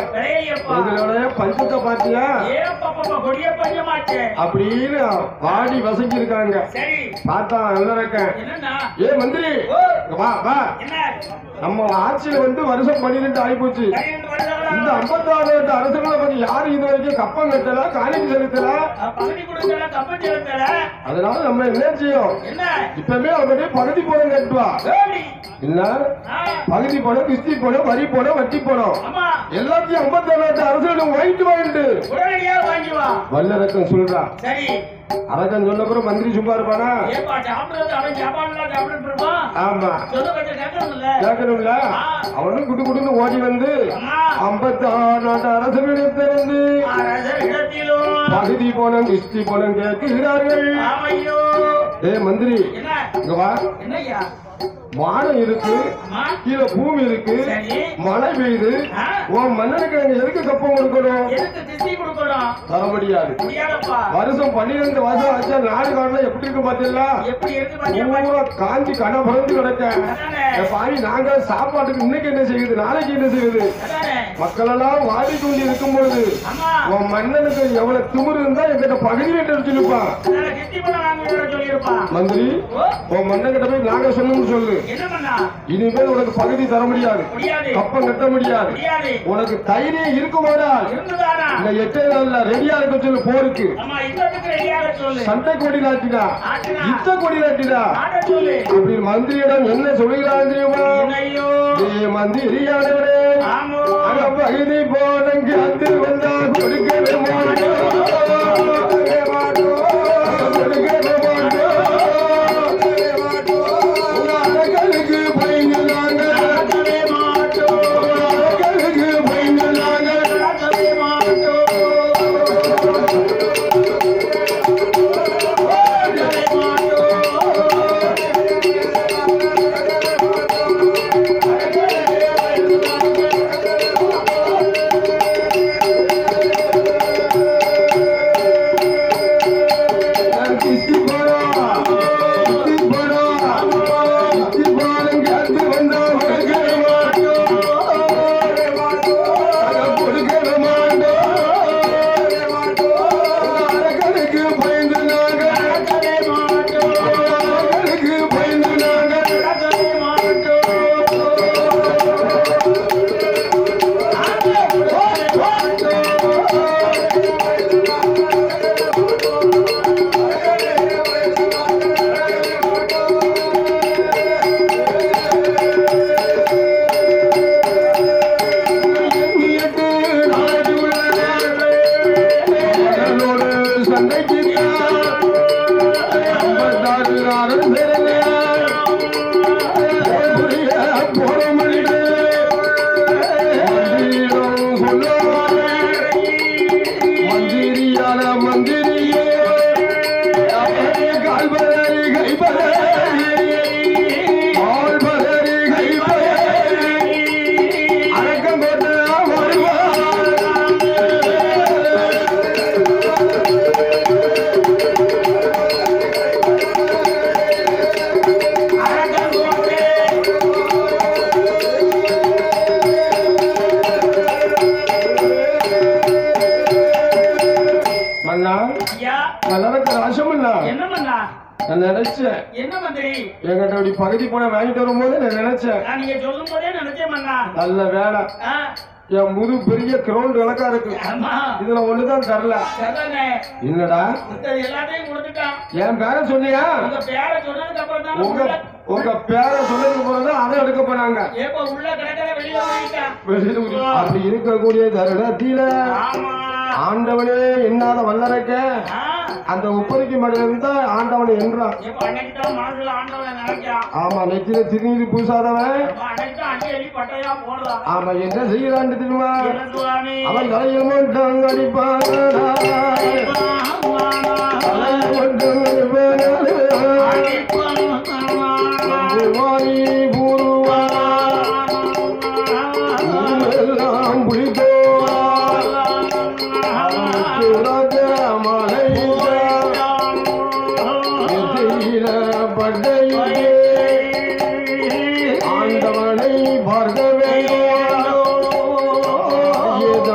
கிடையலையப்பா இதனுடைய பஞ்சத்தை பாத்தியா ஏப்பா கொடிய பஞ்சமாச்சே அப்படின்னு வாடி வசங்கி இருக்காங்க சரி பார்த்தா நல்லா இருக்கேன் என்னன்னா ஏ மந்திரி ஓ வா வா என்ன நம்ம ஆட்சியில வந்து வருஷம் பன்னிரெண்டு ஆயிப்போச்சு பன்னிரண்டு வருடங்களா? இந்த ஐம்பத்தாறு வருட அரசுகளை பத்தி யாரும் இது வரைக்கும் கப்பம் கட்டல காணிக்கு செலுத்தல அஹ், பகுதி கொடுக்கல கப்பல் செலுத்தல அதனால நம்ம என்ன செய்யும் என்ன இப்பவே அவருடைய பகுதி பணம் கட்டுவா ஏடி? இல்ல ஆ, பகுதி பணம் கிஸ்தி பணம் வரி பணம் வட்டி பணம் ஆமா எல்லாத்தையும் ஐம்பத்தாறு வருட அரசுகளும் வாங்கிட்டு வாங்கிட்டு உடனடியா வாங்கி வா வல்லரக்கம் சொல்றான் சரி அரக்கன் சொன்ன பிறகு மந்திரி சும்மா இருப்பானா ஏப்பா சாப்பிடுறது அவன் சாப்பாடுலாம் சாப்பிட்டு இருப்பான் ஆமா சொல்ல கொஞ்சம் கேட்கணும்ல கேட்கணும்ல அவனும் குடு குடுன்னு ஓடி வந்து அம்மா ஐம்பத்தாறு நாட்டு அரசுகளிடத்திலிருந்து அரசர் இடத்திலும் பகுதி போனம் கிஸ்தி போனம் கேட்கிறார்கள் ஆமையோ ஏ மந்திரி என்ன இங்க வா என்னய்யா வானம் இருக்கு அம்மா கீழே பூமி இருக்கு சரி மழை பெய்யுது ஆ, உன் மன்னனுக்கு நாங்க எதுக்கு கப்பம் கொடுக்கணும் எதுக்கு திசை கொடுக்கணும் தர முடியாது முடியாதப்பா வருஷம் பன்னிரெண்டு வருஷம் ஆச்சா நாடு காரணம் எப்படி இருக்கு பாத்தீங்களா எப்படி இருக்கு பாத்தியா பூரா காஞ்சி கடை பிறந்து கிடக்க அதானே ஏ பாவி நாங்க சாப்பாட்டுக்கு இன்னைக்கு என்ன செய்யுது நாளைக்கு என்ன செய்யுது அதானே மக்கள் எல்லாம் வாடி கொண்டு இருக்கும் பொழுது அம்மா உன் மன்னனுக்கு எவ்வளவு திமிரு இருந்தா எங்கிட்ட பகுதி வீட்டு சொல்லிப்பான் அதனால கிஸ்தி பணம் வாங்க சொல்லியிருப்பான் மந்திரி ஓ உன் மன்னன் கிட்ட போய் நாங்க சொன்னோம்னு சொல்லு என்ன பண்ணா இனிமேல் உனக்கு பகுதி தர முடியாது முடியாது கப்பம் கட்ட முடியாது முடியாது உனக்கு தைரியம் இருக்குமாடா இருந்துதானா இந்த எட்டே நாள்ல ரெடியா இருக்க சொல்லு போருக்கு அம்மா யுத்தத்துக்கு ரெடியாக சொல்லு சண்டை கொடி நாட்டினா ஆட்டினா யுத்த கொடி நாட்டினா ஆட்ட சொல்லு அப்படி மந்திரியிடம் என்ன சொல்லுகிறான் தெரியுமா ஐயோ ஏ மந்திரியானவரே ஆமோ அங்க பகுதி போனங்க அது வந்தா கொடுக்கவே மாட்டோம் கொடுக்கவே மாட்டோம் கொடுக்கவே மாட்டோம் உங்க அறைகளுக்கு பயந்து நாங்க நடக்கவே மாட்டோம் உங்க அறைகளுக்கு பயந்து நாங்க நடக்கவே மாட்டோம் நடக்கவே கிஸ்தி போறோம் கிஸ்தி போறோம் கிஸ்தி போறோம் கேட்டு வந்தா கொடுக்கவே மாட்டோம் அத கொடுக்கவே மாட்டோம் அறைகளுக்கு பயந்து நாங்க நடக்கவே மாட்டோம் அறைகளுக்கு பயந்து நாங்க நடக்கவே மாட்டோம் எண்ணியட்டு நாடு கடலோடு சண்டைக்கு ஐம்பத்தாறு ஆறு புரிய போறமளிடு மந்திரம் சொல்லுவாரே மந்திரியான மந்திரியே கால்பதறி கைபதறி ஆள்பதறி கைபதறி அடக்கம் போட்டு வருவார் மன்னா ஐயா நான் நடக்கிற ராசமண்ணா என்ன பண்ணா நான் நினைச்சேன் என்ன மந்திரி என்கிட்ட அப்படி பகுதி போன வாங்கிட்டு வரும்போது நான் நினைச்சேன் நான் நீங்க சொல்லும் போதே நினைச்சேன் மண்ணா நல்ல வேலை ஆ, என் முது பெரிய கிரவுண்ட் விளக்கா இருக்கு ஆமா இதுல ஒண்ணுதான் தரல சரிதானே என்னடா மத்தது எல்லாத்தையும் கொடுத்துட்டான் என் பேரை சொன்னியா உங்க பேரை சொன்னதுக்கு அப்புறம் தான் உங்க உள்ள உங்க பேரை சொன்னதுக்கு போறது அதை எடுக்க போனாங்க ஏப்ப உள்ள கிடக்கிற வெளியில போயிட்டான் வெளியில விட்டு- அப்படி இருக்கக்கூடிய தருணத்தில ஆமா ஆண்டவனே எண்ணாத வல்லரைக்க ஆ, அந்த உப்பரிக்கு மட்டும் இருந்தா ஆண்டவனை என்றான் ஏப்ப அன்னைக்கு தான் மனசுல ஆண்டவனை நினைச்சான் ஆமா நெத்தில திருநீர் பூசாதவன் அப்ப அன்னைக்கு தான் அடி அடி பட்டையா போடுறான் ஆமா என்ன செய்யறான்னு தெரியுமா என்ன சுவாமி அவன் தலையில் மட்டும் அடிப்பான் தலையில் மட்டும் அடிப்பான். வாய் பூருவான் எல்லாம் புளித்தோன் அவனுக்கு மலை நெத்தியில பட்டையிலே ஆண்டவனை பார்க்க வேண்டும்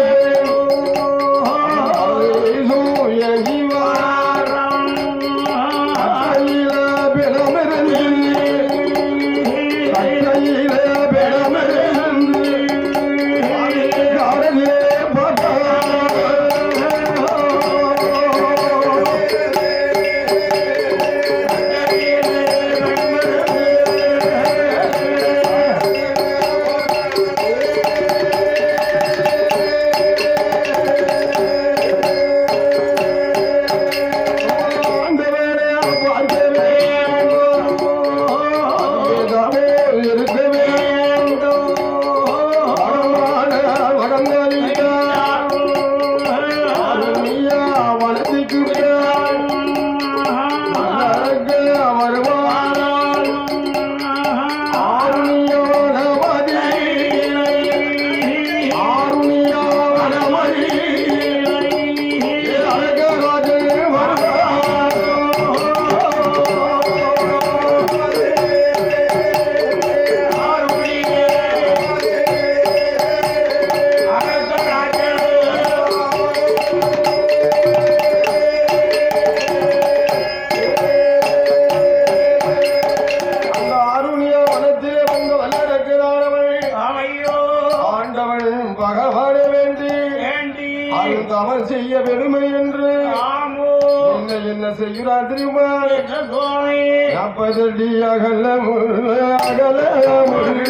அந்த அருணிய வனத்திலே வந்த வல்லடக்கிறானவன் ஆமையோ ஆண்டவன் பகவானை வேண்டி ஏண்டி அது தவறு செய்ய பெருமை என்று ஆமோ என்ன என்ன செய்கிறார் தெரியுமா என்ற சுவாமி நாற்பதடி அகல முள்ள அகல முள்ள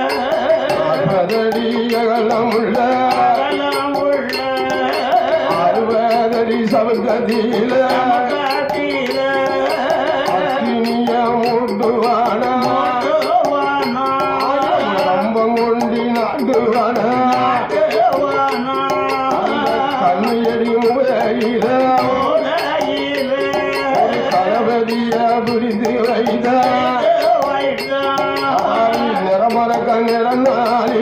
நாற்பதடி அகல முள்ள அகலம் உள்ள அறுபதடி சபததியில காட்டில அக்கினிய மூண்டுவான ஓடுவானா கம்பம் கொண்டி நாண்டுவான ஓடுவானா கண்ணியடி முறையில ஓடையிலே தளபதிய புரிந்து வைத்த வைத்தா நிறமரக்க நிறநாளி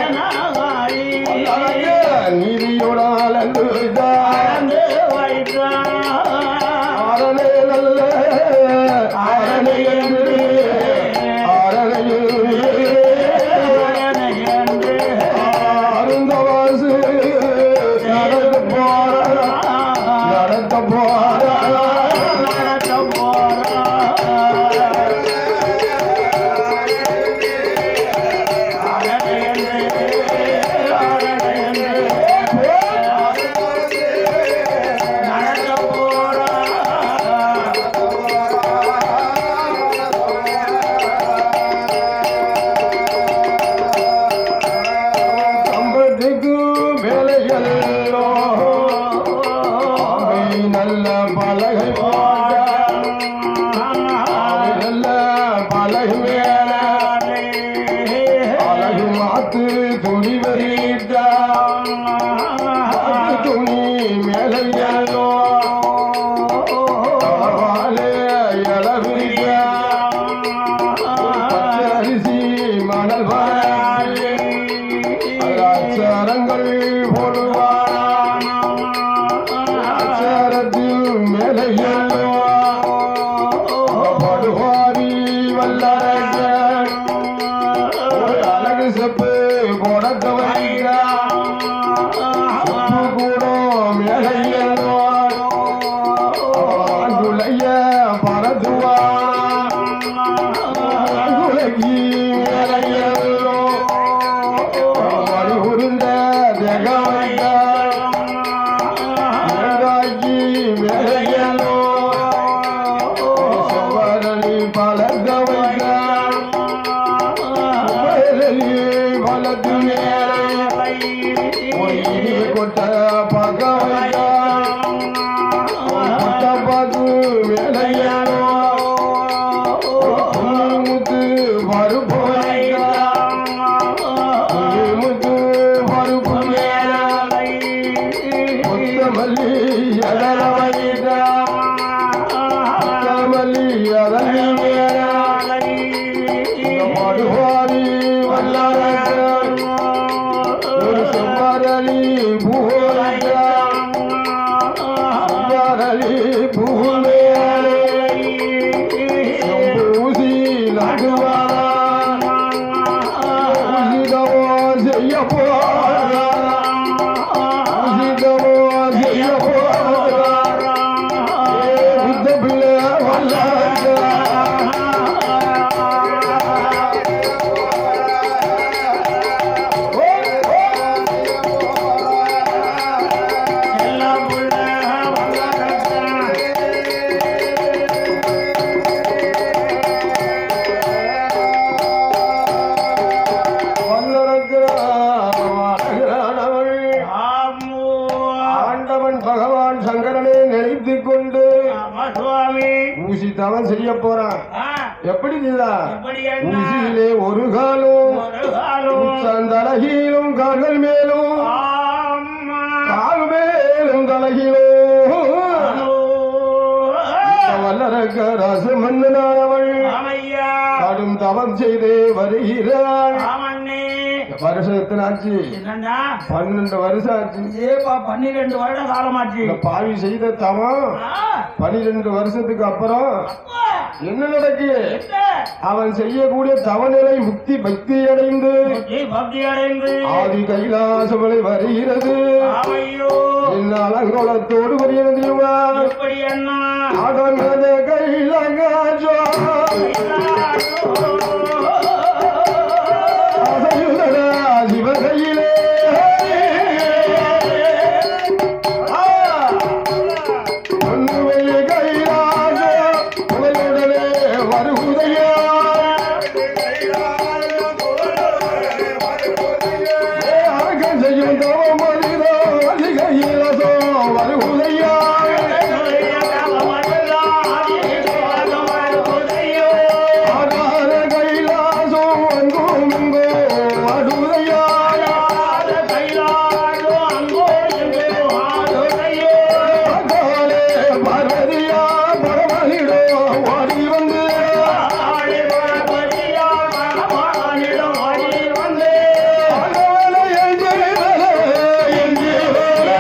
நீதியோட அலந்து கலந்து வைத்தா ஆரணை நல்ல ஆரணை என்று ஆரணையில் அருந்தவாசு நடத்த போற நடத்த போற சம்பத்துக்கு வேலையல்லோ அவை நல்ல பலகை போட அவை நல்ல பலகை மேல அழகு மாத்து துணி வரிட்ட துணி மேலையல்லோ வாழை இளவிரிக்க அரிசி மணல் வாரி அச்சரங்கள் போடுவான் அச்சரத்தில் மேலையல்லோ படுவாரி வல்லரங்க ஒரு அழகு செப்பு கொடக்க வைக்கிறான் கூட மேலையல்லோ குலைய பரதுவான் குலகி மேலையல்லோ மணி உருண்ட தேக வைத்தான் மேலாகி மேலையல்லோ செவ்வரளி பலர்ந்த வைத்தான் மேலி வலது மேலே ஒய்டி கொட்ட பக வைத்தான் கொட்ட பகு மேலையல்லோ முத்து பருப்பு வைத்தான் முத்து பருப்பு மேலே முத்தமல்லி எதல வைத்தான் முத்தமல்லி எதலி மேலே மடுவாரி வல்லரசன் ஒரு செவ்வரளி பூவைத்தான் செவ்வரளி பூமேலே ஊசி நடுவான் ஊசிதவோ செய்ய போறான் சங்கரனை நினைத்துக் கொண்டு ஆமா சுவாமி ஊசி தவம் செய்ய போறான் ஆ, எப்படி நீதா எப்படி என்ன ஊசியிலே ஒரு காலும் ஒரு காலம் உச்சந்தலகிலும் கால்கள் மேலும் ஆமா கால் மேலும் தலகிலும் ஆமோ. வல்லரக்க ரசு மன்னனானவள் ஆமையா கடும் தவம் செய்து வருகிறாள் ஆமண்ணே வருஷம் எத்தனை ஆச்சு என்னண்டா பன்னெண்டு வருஷம் ஆச்சு ஏப்பா பன்னிரெண்டு வருட காலமாச்சு இந்த பாவி செய்த தவம் ஆ, பனிரெண்டு வருஷத்துக்கு அப்புறம் அப்பா, என்ன நடக்கு என்ன? அவன் செய்யக்கூடிய தவநிலை முக்தி பக்தி அடைந்து புத்தி பக்தி அடைந்து ஆதி கைலாசமலை வருகிறது ஆமையோ என்ன அலங்கோலத்தோடு வருகிறது இவா. எப்படி என்ன அடங்கத கைலாசோ அசையுதடா சிவகையிலே ஆ! ஒன்றுவெளி கைலாசோ உங்களுடனே வருகுதையா ஏ அரக்கன் செய்யும் தவம் மனிதோ அதிகையிலசோ வருகுதையா ஆதார கைலாசோ அங்கும் இங்கோ வருகுதையா அகாலே பார்வதியா பரமனிடோ ஓடி வந்து அகவலை எஞ்சிலே எஞ்சிலே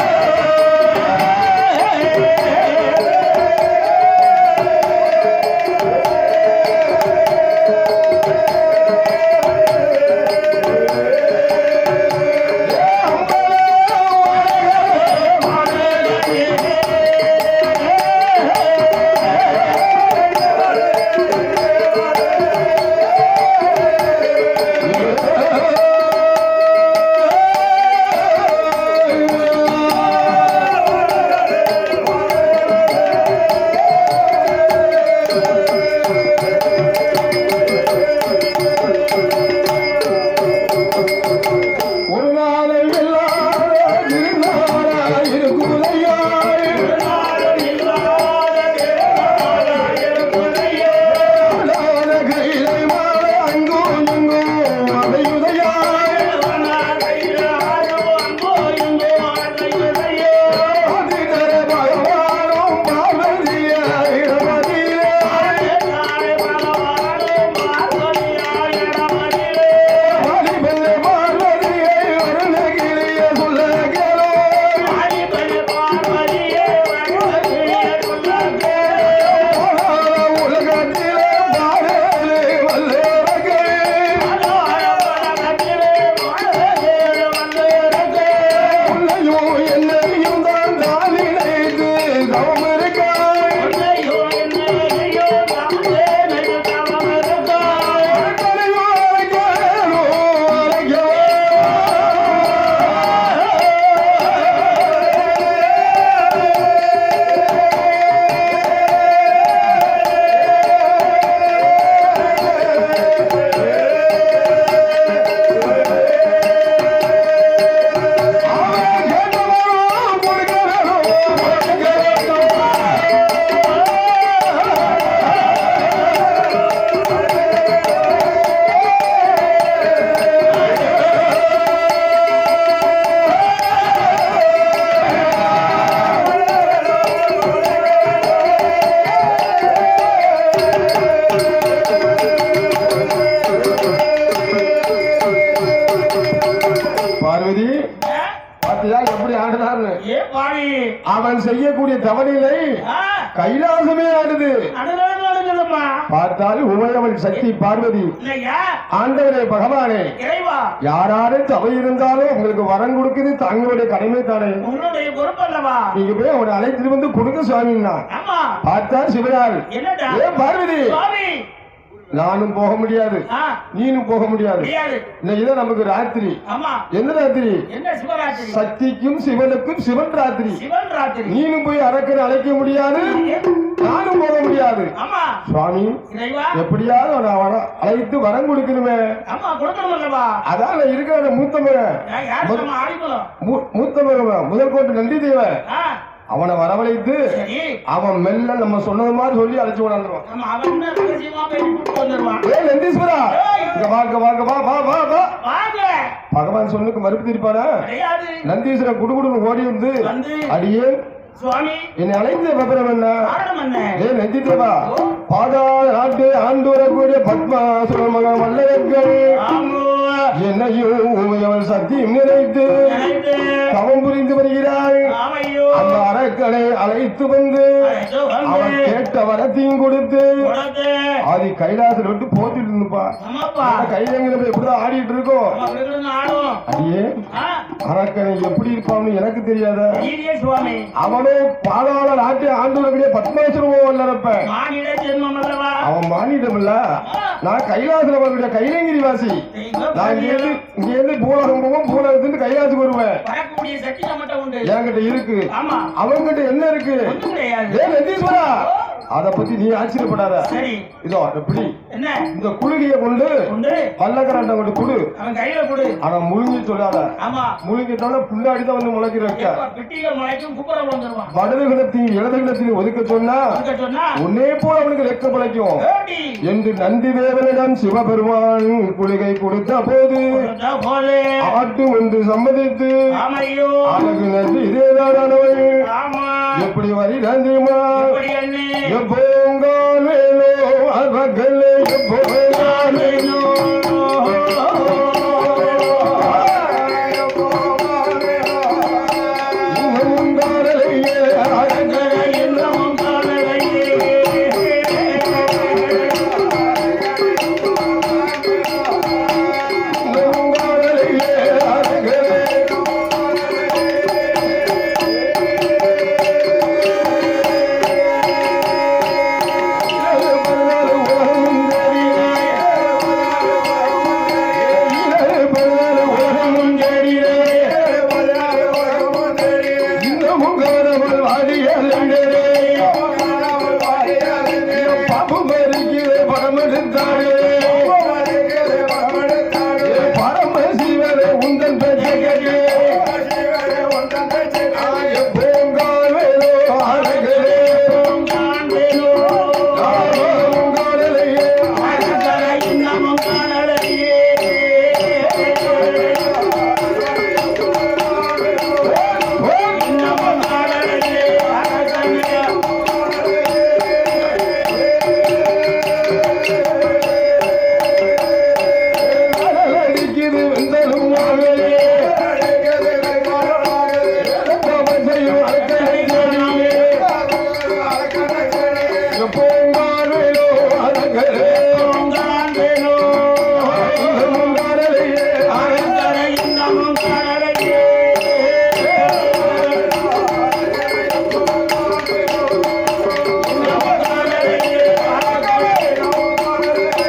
ஒரு நாளை இல்லாத திருநாளா இருக்குதையா அழாத கைலை மாலை அங்கும் இங்கும் அடையுதையா அதிதர பகவானும் பார்வதிய இடமதிலே வாலிபல்ல பார்வதியை வருணகிளிய சொல்ல கேளோ போனால உலகத்திலே பாடலே வல்லரகே உன்னையும் என்னையும் தான் நான் நினைத்து தவம் இருக்காய் கரையோ கேளோ பார்வதி பாத்தியா எப்படி ஆடுனார்னு ஏ பாவி அவன் செய்யக்கூடிய தவறிலை ஆ, கைலாசமே ஆடுது நடுநாடு நடுங்குதும்மா. பார்த்தால் உமையவள் சக்தி பார்வதி இல்லையா ஆண்டவரே பகவானே இறைவா யாராரு தவறு இருந்தாலும் உங்களுக்கு வரம் கொடுக்குது தங்களுடைய கடமை தானே உன்னுடைய பொறுப்பல்லவா நீங்க போய் அவனை அழைத்துட்டு வந்து கொடுங்க சுவாமின்னா ஆமா பார்த்தா சிவனார் என்னடா ஏ பார்வதி சுவாமி நானும் போக முடியாது ஆ, நீனும் போக முடியாது முடியாது இன்னைக்குதான் நமக்கு ராத்திரி ஆமா என்ன ராத்திரி என்ன சிவராத்திரி சக்திக்கும் சிவனுக்கும் சிவன் ராத்திரி சிவன் ராத்திரி நீனும் போய் அரக்கரை அழைக்க முடியாது நானும் போக முடியாது ஆமா சுவாமி இறைவா எப்படியாவது அவனை அவனை அழைத்து வரம் கொடுக்கணுமே ஆமா கொடுக்கணும் அல்லவா அதான் நான் இருக்கிற மூத்த மகன் யார் நம்ம ஆடிக்கணும் மூ- மூத்த மகன் முதல் கோட்டு நன்றி தேவன் ஆ, அவனை வரவழைத்து சரி அவன் மெல்ல நம்ம சொன்னது மாதிரி சொல்லி அழைச்சு கொண்டாந்துருவான் நம்ம அவன் என்ன ரகசியமா போய் கூட்டு வந்துருவான் ஏ நந்தீஸ்வரா இங்க வாங்க வாங்க வா வா வா வா வாங்க பகவான் சொன்னுக்கு மறுப்பு திருப்பானா கிடையாது நந்தீஸ்வரன் குடுகுடுன்னு ஓடி வந்து வந்து அடியே சுவாமி என்னை அழைத்த விபரம் என்ன காரணம் என்ன ஏ நந்திதேவா பாதாள நாட்டு ஆண்டு வரக்கூடிய பத்மாசுர மக மல்லர்கள் ஆமோ என்னையும் உமையவள் சத்தியம் நிறைத்து நினைத்து தவம் புரிந்து வருகிறாள் ஆமையோ அந்த அரக்கனை அழைத்து வந்து அழைத்து அவன் வந்து கேட்ட வரத்தையும் கொடுத்து கொடுத்து ஆதி கைலாசம் விட்டு போத்திட்டு இருந்துப்பா ஆமாப்பா கைலங்கிற எப்படிதான் ஆடிட்டு இருக்கோம் நம்ம விருதுன்னு ஆடும் அடியே ஆ, அரக்கனை எப்படி இருப்பான்னு எனக்கு தெரியாத நீதியே சுவாமி அவனே பாதாள நாட்டை ஆண்டு வரக்கூடிய பத்மாசுரமோ வல்லறப்ப மானிட ஜென்மம் அல்லவா அவன் மானிடம் இல்ல நான் கைலாசத்துல வரக்கூடிய கைலங்கிரி வாசி நான் இங்க இருந்து இங்க இருந்து பூலகம் போவோம் பூலகத்துக்கு கைலாசுக்கு வருவேன் வரக்கூடிய சக்தி நம்மகிட்ட உண்டு என்கிட்ட இருக்கு ஆமா அவன்கிட்ட என்ன இருக்கு ஒண்ணும் கிடையாது ஏ நந்தீஸ்வரா அத பத்தி நீ ஆச்சரியப்படாத சரி இதோ எப்படி என்ன இந்த குழுகிய கொண்டு உண்டு பல்லக்கரண்ட கொண்டு குடு அவன் கையில கொடு அவன் முழுங்கி சொல்லாத ஆமா முழுங்கிட்டோன்னா புல்லாடி தான் வந்து முளைக்கிற வைக்க எப்ப பிட்டியில முளைக்கும் குப்புற வந்துருவான் வடது கிடத்தையும் இடது கிடத்தையும் ஒதுக்க சொன்னா அதுக்கு சொன்னா உன்னே போல அவனுக்கு ரெக்க பிழைக்கும் ஏடி என்று நந்தி தேவனிடம் சிவபெருமான் குளிகை கொடுத்த போது கொடுத்தா போலே ஆட்டு என்று சம்மதித்து ஆமையோ அழகு நன்றி இதேதானவள் ஆமா எப்படி வருகிறான் தெரியுமா எப்படி அண்ணே எப்போங்கால் வேலோ அவர்களே எப்போங்கால் வேலோ இன்னமும் காணலையே அழகரை இன்னமும் காணலையே இன்னமும் காணலையே அழகரை பரமசிவரே உந்தன் பேச்சை கேட்டு பூங்கால் வேலோ அழகரே நானும் காணலையே இன்னமும் காணலையே இன்னமும் காணலையே அழகனே அழகடிக்குது வெந்தலும் வாழையே தவசையும் அழகரை தேடியே பூங்கால் வேலோ அழகரே காண்பேனோ இன்னமும் காணலையே அழகரை இன்னமும் காணலையே இன்னமும் காணலையே அழகரே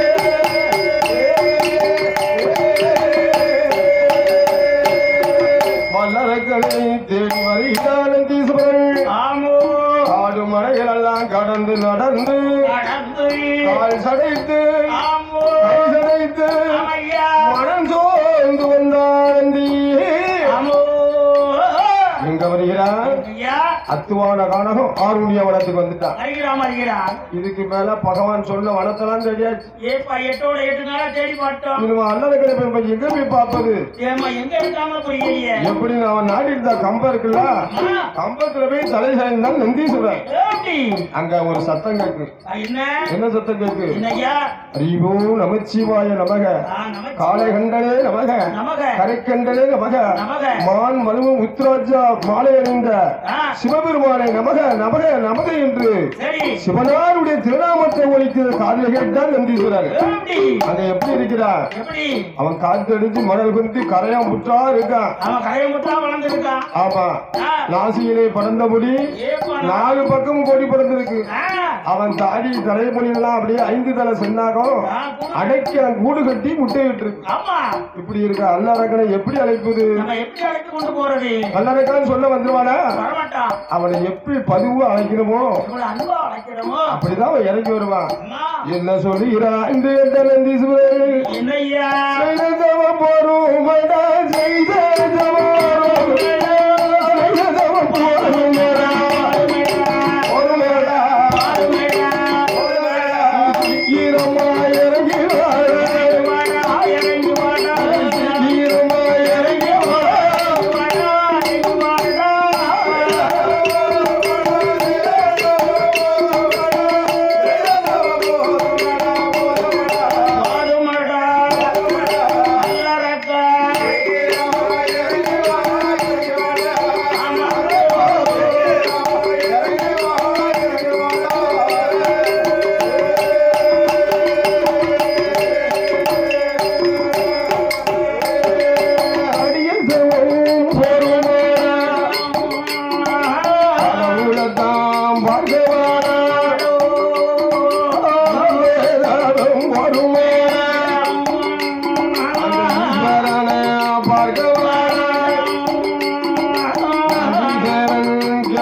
மலர்களை தேடி வருகிறான் தீசுவரன் ஆமோ காடு மலைகளெல்லாம் கடந்து நடந்து நடந்து கால் சடைத்து ஆமோ கை சடைத்து ஐயா மனம் சோர்ந்து வந்தான் ஆமோ எங்க வருகிறான் ஐயா அத்துவான கானகம் ஆருணிய வனத்துக்கு வந்துட்டான் வருகிறான் வருகிறான் இதுக்கு மேல பகவான் சொன்ன வனத்தெல்லாம் தெரியாச்சு ஏப்பா எட்டோட எட்டு நாளா தேடி பார்த்தோம் இனிமே அல்லது கிடைப்ப எங்க போய் பார்ப்பது ஏம்மா எங்க இருக்காம புரியலையே எப்படி நான் நாடி இருந்த கம்பம் இருக்குல்ல அம்மா, கம்பத்துல போய் தலை சாய்ந்தான் நந்தீஸ்வரன் ஏண்டி? அங்க ஒரு சத்தம் கேக்கு ஆ, என்ன என்ன சத்தம் கேக்கு என்னய்யா அறிவோ நமச்சிவாய நமக ஆ, நமக்கு காலை கண்டனே நமக நமக கரைக்கண்டனே நமக நமக மான் மலுவும் உத்ராஜா மாலை அணிந்த ஆ, சிவபெருமானை நமக நமக நமக என்று சரி சிவனாருடைய திருநாமத்தை ஒழிக்கிற காதல கேட்டால் நந்தீஸ்வரர் ஏண்டி? அங்க எப்படி இருக்கிறான் எப்படி அவன் காத்து அடிச்சு மணல் குந்தி கரையா முற்றா இருக்கான் அவன் கரையை முட்டா வளர்ந்துருக்கான் ஆமா ஆ, நாசியிலே பறந்தபடி ஏப்பா நான்- நாலு பக்கம் கொடி பறந்திருக்கு ஆ, அவன் தாடி தலைமொழியெல்லாம் அப்படியே ஐந்து தலை சென்னாகம் ஆ, கூடு. அடைக்க கூடு கட்டி முட்டையிட்டு இருக்கு ஆமா இப்படி இருக்க அல்லறக்கனை எப்படி அழைப்பது நம்ம எப்படி அழைத்து கொண்டு போறது அல்லறக்கான்னு சொல்ல வந்துருவானா வரமாட்டான் அவனை எப்படி பதிவு அழைக்கணுமோ இவ்வளவு அன்பா அழைக்கிறோமோ அப்படிதான் அவன் இறங்கி வருவான் அம்மா என்ன சொல்லுகிறான் என்று கேட்ட நந்தீஸ்வரன் என்னய்யா செய்த தவம் போருமடா செய்த தவம் செய்த தவம் போருமடா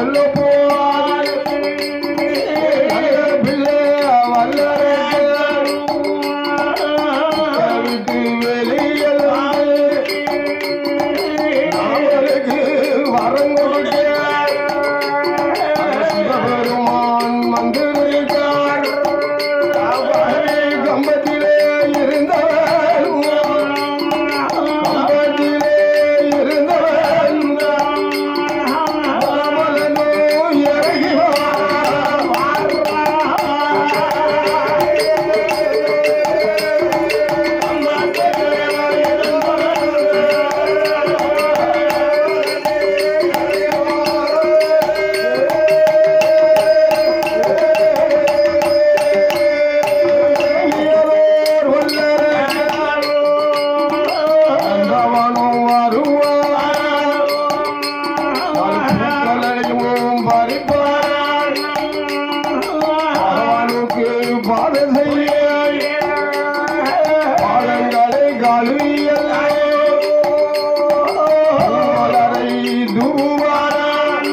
சொல்ல போவார் பிள்ளை வல்லரசு விட்டு வெளியில் அவளுக்கு வரம் கொடுக்க சிவபெருமான் வந்திருக்கார் அவரை கம்பத்திலே இருந்தவன் கம்பத்திலே இருந்தவன் மலமலனோ இறங்கி வல்லரசவனும் வருவான் பூக்களையும் பறிப்பான் அவனுக்கு பாத செய்ய பாதங்களை கழுவியல் மலரை தூவான்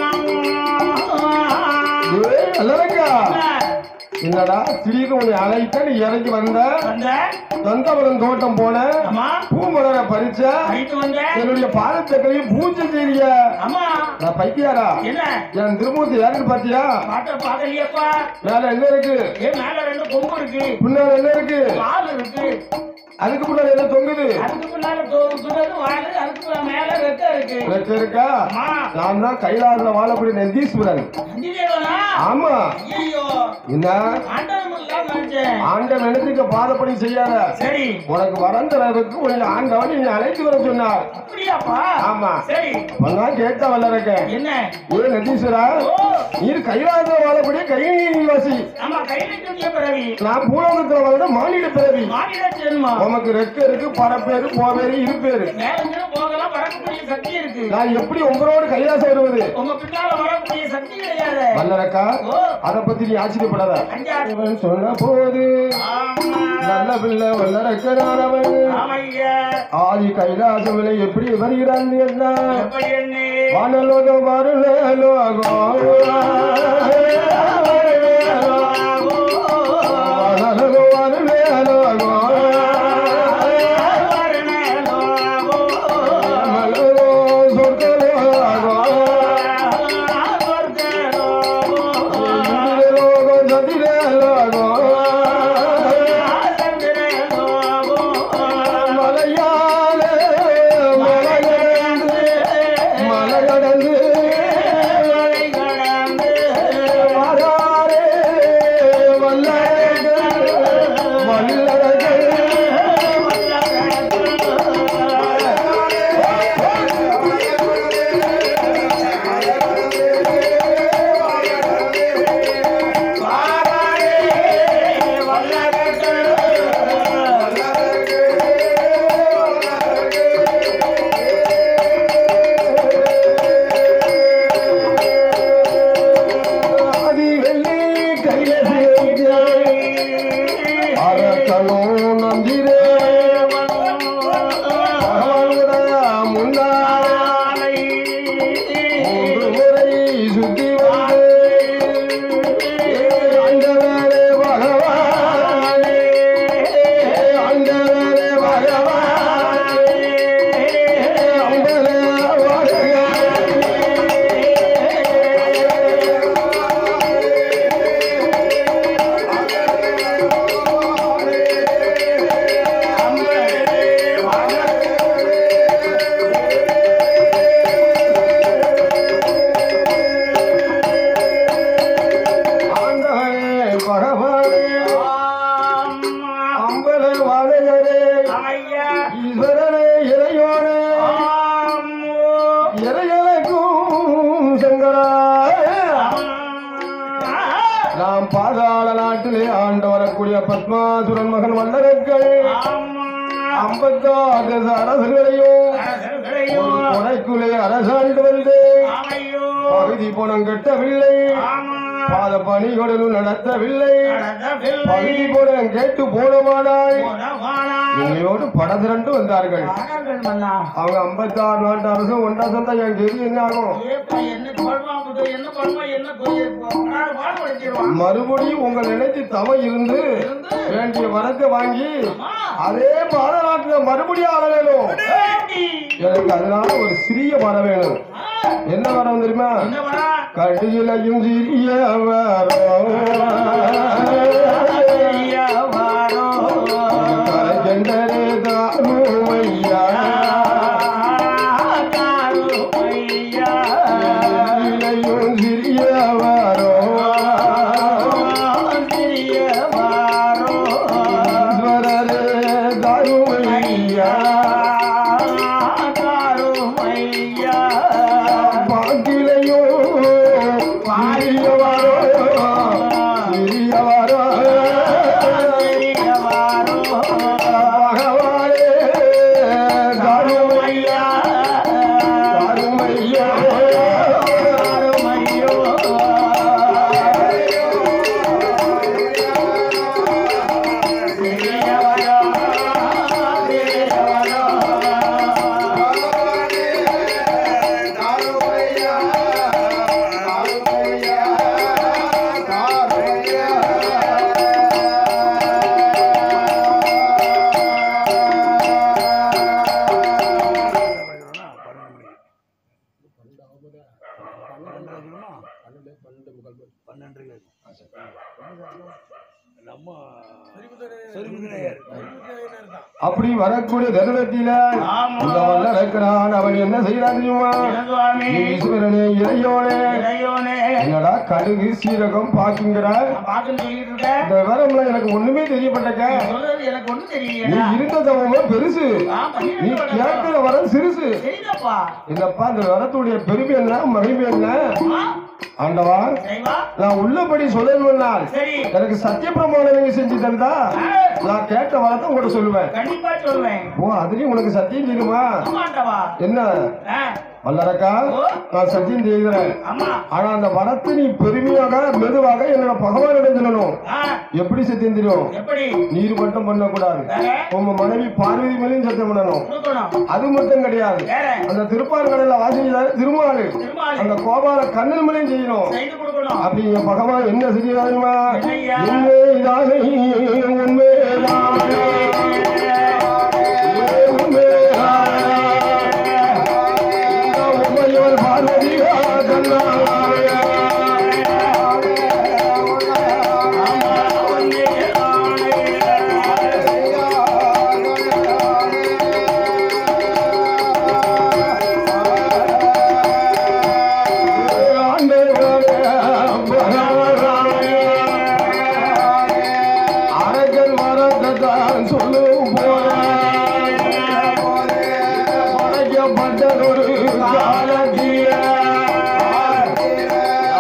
அல்லவங்கா என்னடா திடீர்னு உன்னை அழைத்த நீ இறங்கி வந்த வந்த தொந்தவரம் தோட்டம் போன ஆமா பூமலரை பறிச்ச அழைத்து வந்த என்னுடைய பாதத்தை கழுவி பூஜை செய்ய ஆமா நான் பைத்தியாரா என்ன என் திருமூர்த்தி யாருன்னு பாத்தியா பாட்ட பாக்கலையப்பா மேல என்ன இருக்கு ஏன் மேல ரெண்டு கொம்பு இருக்கு பின்னால என்ன இருக்கு வால் இருக்கு அதுக்கு முன்னாடி என்ன தொங்குது அதுக்கு முன்னால தொங்குறது வால் அதுக்கு மேல ரெக்க இருக்கு ரெக்க இருக்கா ஆமா நான் தான் கைலாசில வாழக்கூடிய நந்தீஸ்வரன் நந்தி தேவனா ஆமா ஐயோ என்ன ஆண்டவன் இல்லாம நினைச்சேன் ஆண்டன் நினைச்சுக்க பாதப்படி செய்யாத சரி உனக்கு வரம் தரதுக்கு உன்னை ஆண்டவன் நீ அழைத்து வர சொன்னார் அப்படியாப்பா ஆமா சரி அப்பதான் கேட்ட வல்லறக்க என்ன ஏ நந்தீஸ்வரா ஓ நீர் கைலாசில வாழக்கூடிய கைவாசி ஆமா கையில பிறவி நான் பூலோகத்துல வாழ்ந்த மாநில பிறவி மாநில ஜென்மம் உமக்கு ரெக்க இருக்கு பரப்பேரு போவேரு இருப்பேரு மேல இருந்து போகலாம் வரக்கூடிய சக்தி இருக்கு நான் எப்படி உங்களோட கைலாசம் வருவது உங்க பின்னால வரக்கூடிய சக்தி கிடையாது வல்லரக்கா ஓ அதை பத்தி நீ ஆச்சரியப்படாத அஞ்சாறு இவன் சொன்ன போது ஆமா நல்ல பிள்ளை வல்லரக்கனானவன் ஆமையா ஆதி கைலாசவிலை எப்படி வருகிறான் என்ன எப்படி என்ன வானலோகம் வருவேலோகம் வருவேலோகம் சொர்க்கலோகம் சதிரலோகம் மலையாள மலையடந்து மலையடந்து வராரே வல்லரகள் வல்லரகள் ஆதி வெள்ளி கையிலே அரக்கனும் நந்திரே பகவானுடைய முன்னாலே மூன்று முறை சுத்தி வந்து ஆண்டவரே பகவானே ஆண்டவரே பகவானே அம்பலே ஆண்டவரே பகவானே அம்பலே வாழையரே ஈஸ்வரனே இறையோனே இறையலைக்கும் சங்கரா நாம் பாதாள நாட்டிலே ஆண்டு வரக்கூடிய பத்மாசுரன் மகன் வல்லரக்கள் ஐம்பத்தாறு அரசர்களையும் ஒரு கொடைக்குள்ளே அரசாண்டு வந்து பகுதி பணம் கட்டவில்லை பாத பணிகளும் நடத்தவில்லை பகுதி பணம் கேட்டு போனமானாய் என்னையோடு பட திரண்டு வந்தார்கள் அவங்க ஐம்பத்தாறு நாட்டு அரசும் ஒன்றா சொந்தம் என் கெதி என்ன ஆகும் என்ன சொல்வாங்க அது என்ன பண்ணுமா என்ன புரிய- படாத பாடுபடுத்திடுவான். மறுபடியும் உங்கள் நினைத்து தவ இருந்து இருந்து, வேண்டிய வரத்தை வாங்கி அம்மா, அதே பாரநாட்டுல மறுபடியும் ஆட வேணும் ஏண்டி? எனக்கு அதனால ஒரு சிறிய மரம் வேணும் ஆ, என்ன மரம் தெரியுமா என்ன வரா? கடியிலையும் சிறிய மரம் கரைகண்டரே தாருமையா கடியிலையும் சிறிய மரம் ஈஸ்வரரே தாருமையா பாக்கிலையோ சிறிய மரம் சிறிய மரம் பகவானே தாருமையா தாருமையா அப்படி வரக்கூடிய தருணத்தில ஆமா. இந்த வல்ல இருக்கிறான் அவன் என்ன செய்யறான் தெரியுமா சுவாமி ஈஸ்வரனே இளையோனே இறையோனே என்னடா கடுகு சீரகம் பாக்குங்கிற நான் பார்க்கன்னு சொல்லிட்டு இருக்கேன் இந்த விவரம்லாம் எனக்கு ஒண்ணுமே தெரியப்பட்டக்க சொல்றது எனக்கு ஒண்ணும் நீ தெரியலையா இருந்த தவமோ பெருசு நான் நீ பண்ணிட்டு கேட்கிற வரம் சிறுசு சரிதாப்பா என்னப்பா இந்த வரத்துடைய பெருமை என்ன மகிமை என்ன அம்மா, ஆண்டவா சரிவா நான் உள்ளபடி சொல்லணும்னால் சரி எனக்கு சத்திய பிரமாணம் நீங்க செஞ்சு தந்தா நான் கேட்ட வரத்தை உங்கள்ட்ட சொல்லுவேன் கண்டிப்பா சொல்லுவேன் ஓ அதுலயும் உனக்கு சத்தியம் தெரியுமா ஆமாண்டவா என்ன ஆ, வல்லரக்கா நான் சத்தியம் செய்கிறேன் ஆமா ஆனா அந்த வரத்தை நீ பெருமையாக மெதுவாக என்னோட பகவானிடம் சொல்லணும் ஆ, எப்படி சத்தியம் தெரியும் எப்படி நீர் மட்டும் பண்ணக்கூடாது வேற உங்க மனைவி பார்வதி மேலேயும் சத்தியம் பண்ணணும் கொடுக்கணும் அது மட்டும் கிடையாது வேற அந்த திருப்பார்கடல வாசிக்கிறாரு திருமாலு திருமாலு அந்த கோபால கண்ணன் மேலேயும் செய்யணும் செய்து கொடுக்கணும் அப்படி என் பகவான் என்ன செய்யறாருமா என்னய்யா? உண்மைதானே உண்மைதானே உண்மைதானே உண்மையோர் பார்வதியா அரகன் வரத்தான் சொல்லும் படைக்கப்பட்ட ஒரு காலத்திய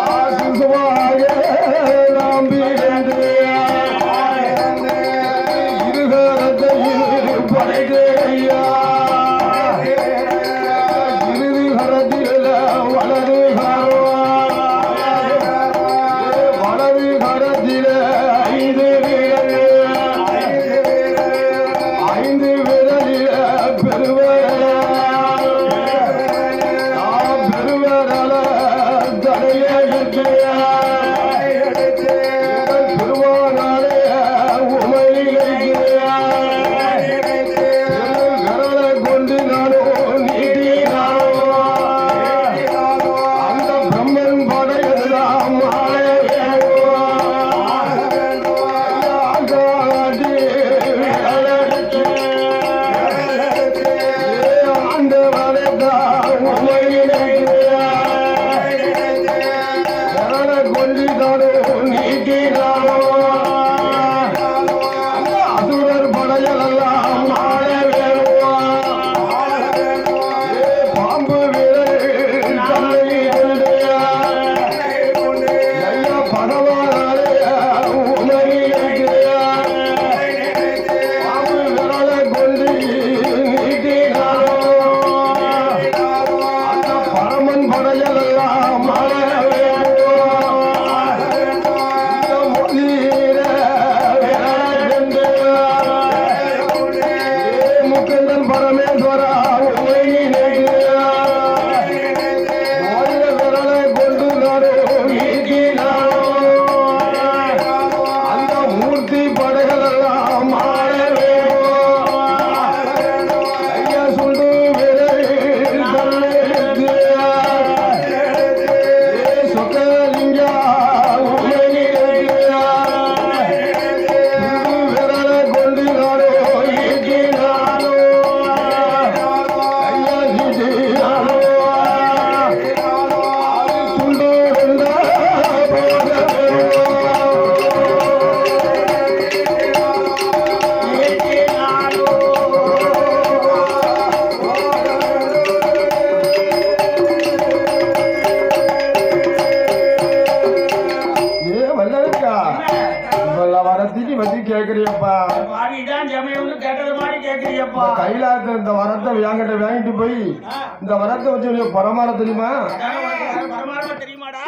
கேக்குறியப்பா பாடிதான் சமயம்னு கேட்டது மாதிரி கேக்குறியப்பா இந்த கைலாசத்துல இந்த வரத்தை என்கிட்ட வாங்கிட்டு போய் இந்த வரத்தை வச்சு நீ பரமாற தெரியுமா அதான உனக்கு பரமாரமா தெரியுமாடா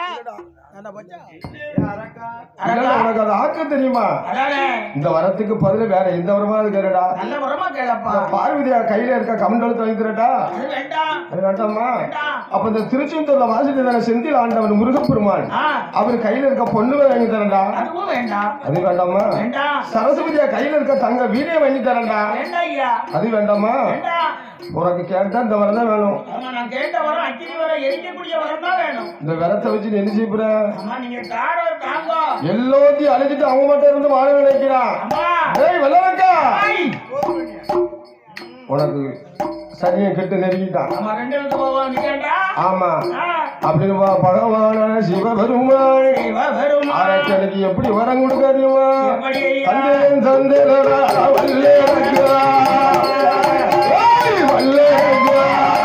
இல்ல, உனக்கு அது ஆக்க தெரியுமா அதானே இந்த வரத்துக்கு பதிலா வேற எந்த வரமாவது கேளுடா நல்ல வரமா கேளப்பா இந்த பார்வதியா கையில இருக்க கமண்டலத்தை வைக்கிறட்டா அது வேண்டாம் அது வேண்டாமா வேண்டாம் அப்ப இந்த திருச்செந்தூர்ல வாசிட்டு தானே செந்தில் ஆண்டவன் முருகப்பெருமான் ஆ அவர் கையில இருக்க பொண்ணு வாங்கி தரண்டா அதுவும் வேண்டாம் அது வேண்டாமா வேண்டாம் சரஸ்வதியா கையில இருக்க தங்க வீடியோ வாங்கி தரண்டா வேண்டாம் ஐயா அது வேண்டாமா வேண்டாம் உனக்கு கேட்டா இந்த வரம் தான் வேணும் ஆமா நான் கேட்ட வரம் அக்கினி வரம் எரிக்கக்கூடிய வரம் தான் வேணும் இந்த விரத்தை வச்சு நீ என்ன செய்ய போற ஆமா நீங்க காடோ தாங்கோ எல்லாத்தையும் அழைச்சிட்டு அவங்க மட்டும் இருந்து வாழ நினைக்கிறான் அம்மா டேய் வெள்ளவக்கா ஐ! உனக்கு சனியை கெட்டு நெருங்கிட்டான் ஆமா ரெண்டு இடத்து போவோம் நிக்கண்டா ஆமா ஆ அப்படின்னு வா பகவான சிவபெருமான் சிவபெருமான் அரக்கனுக்கு எப்படி வரம் கொடுக்க தெரியுமா எப்படி ஐயா? தந்தையன் தந்தையரா வல்லே இருக்கிறா. ஏய், வல்லே இருக்கிறா.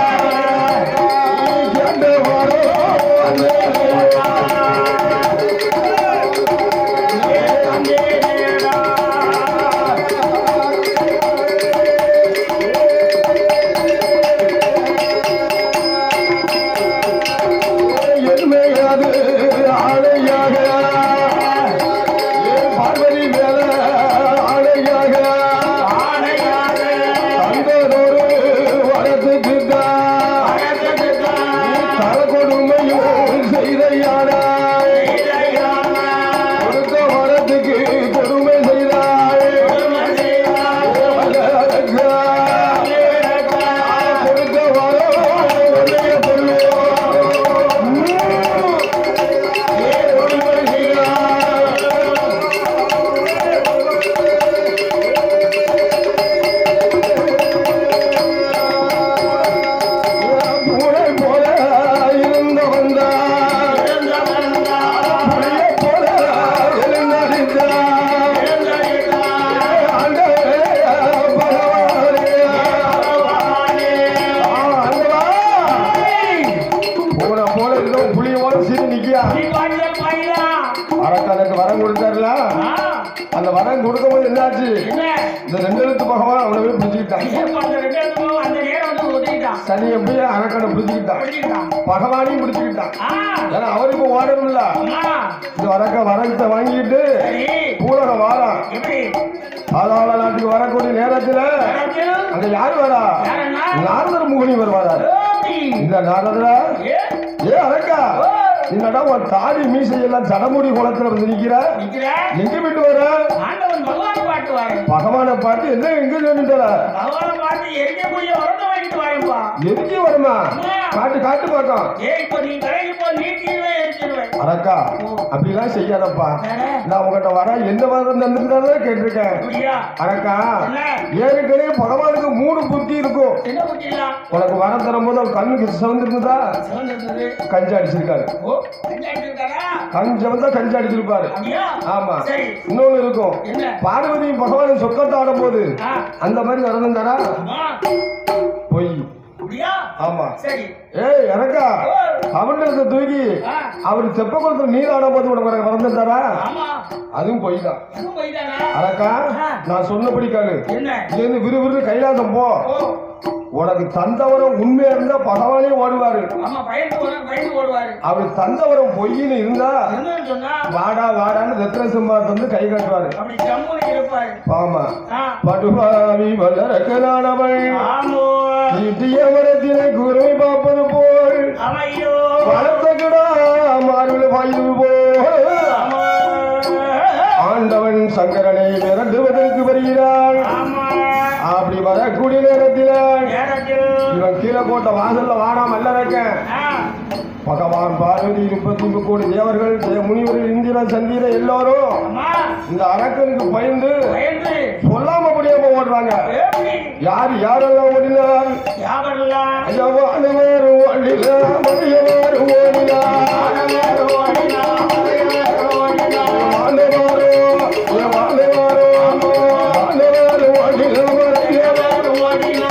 நீ கேட்ட வரம் வல்லே இருக்கிறா. எருமையாது ஆணையாக என் பார்வதி மேல ஆணையாக தந்ததொரு வரத்துக்கு தல கொடுமையும் செய்தையானாய் கொடுத்த வரத்துக்கு கொடுமை செய்தாய் கொடுத்த வரம் உன்னைய சொல்லுவோம் கொடுமை செய்தாய் பூனை போல இருந்த வந்தார் புலியை போல எழுந்தடித்தார் ஆண்டவரே பகவானே ஆண்டவா பூனை போல இருந்தோம் புலியோட சீனி நிக்கியா அரக்கனுக்கு வரம் கொடுத்தாருல அந்த வரம் கொடுக்கும்போது என்னாச்சு இந்த ரெண்டு எழுத்து பகவான் அவனை போய் பிடிச்சிக்கிட்டான் சனி எப்படியே அரக்கனை பிடிச்சிக்கிட்டான் பகவானையும் பிடிச்சிக்கிட்டான் ஏன்னா அவரு இப்ப ஓடணும்ல இந்த வரக்க வரத்தை வாங்கிட்டு பூலகம் வாரான் பாதாள நாட்டுக்கு வரக்கூடிய நேரத்துல அங்க யாரு வரா நாரதர் முகனி வருவாரா இந்த நாரதரா ஏ அரக்கா என்னடா உன் தாடி மீசையெல்லாம் ஜடமுடி குளத்துல வந்து நிக்கிற எங்க விட்டு வர ஆண்டவன் பகவான் பாட்டுவாரு பகவானை பார்த்து என்ன எங்க சொல்லிட்டு பகவானை பார்த்து எரிக்கக்கூடிய வரத்தை வாங்கிட்டு வாருப்பா எதுக்கே வருமா காட்டு காட்டு பார்க்கும் ஏய் இப்போ நீ கடைக்கு போ நீட்டிடுவேன் எரிச்சிடுவேன் அரக்கா அப்படிலாம் செய்யாதப்பா வேற? நான் உங்ககிட்ட வர எந்த வாதம் தந்துருந்தாலும் கேட்டிருக்கேன் அப்படியா அரக்கா என்ன ஏற்கனவே பகவானுக்கு மூணு புத்தி இருக்கும் என்ன குட்டிலாம் உனக்கு வரம் தரும்போது அவர் கண்ணுக்கு சிவந்திருந்ததா சிவந்திருந்தது கஞ்சி அடிச்சிருக்காரு ஓ பஞ்சாயத்து இருக்காரா கஞ்சம் தான் கஞ்சி அடிச்சிருப்பாரு அப்படியா ஆமா சரி இன்னொன்னு இருக்கும் என்ன பார்வதியும் பகவானும் சொக்கத்தை ஆடும் போது ஆ அந்த மாதிரி வரம் தரா ஆமா பொய் அப்படியா ஆமா சரி ஏய் எனக்கா அவன்கிட்ட தூக்கி ஆ அவர் செப்ப கொடுத்த நீர் ஆடும் போது உனக்கு வரம் தரா ஆமா அதுவும் பொய் தான் அதுவும் போய்தானா அரக்கா நான் சொன்னபடி கேளு என்ன இருந்து விறுவிறு கைலாசம் போ ஓ உனக்கு தந்தவரம் உண்மையா இருந்தா பகவானே ஓடுவாரு ஆமா பயந்து ஓட பயந்து ஓடுவாரு அவர் தந்தவரம் பொய்ன்னு இருந்தா என்னன்னு சொன்னா வாடா வாடான்னு ரத்ன சிம்மாத்தை வந்து கை காட்டுவாரு அப்படி ஜம்முன்னு இருப்பாரு ஆமா ஆ படுபாவி வளரக்கலானவள் ஆமோ ஈட்டிய மரத்தினை குருவை பார்ப்பது போல் அமையோ வளர்த்த கிடா மார்பில் பாய்வது போல் ஆமா ஆண்டவன் சங்கரனை விரட்டுவதற்கு வருகிறான் ஆமா அப்படி வரக்கூடிய நேரத்தில் நேரத்தில் இவன் கீழே போட்ட வாசல்ல வாடா மல்லறக்க ஆ பகவான் பார்வதி முப்பத்தி கோடி தேவர்கள் தே- முனிவர்கள் இந்திரன் சந்திரன் எல்லாரும் அம்மா இந்த அரக்கனுக்கு பயந்து பயந்து சொல்லாம முடியாம ஓடுறாங்க எப்படி யார் யாரெல்லாம் ஓடினார் யாவரெல்லாம் ஐயவானவர் ஓடினா மதியவாறு ஓடினா ஆனவர் ஓடினா, ஆனவர் ஓடினா. வானவாரோ வானவாரோ வானவாறு ஓடினா மதியவாறு ஓடினா.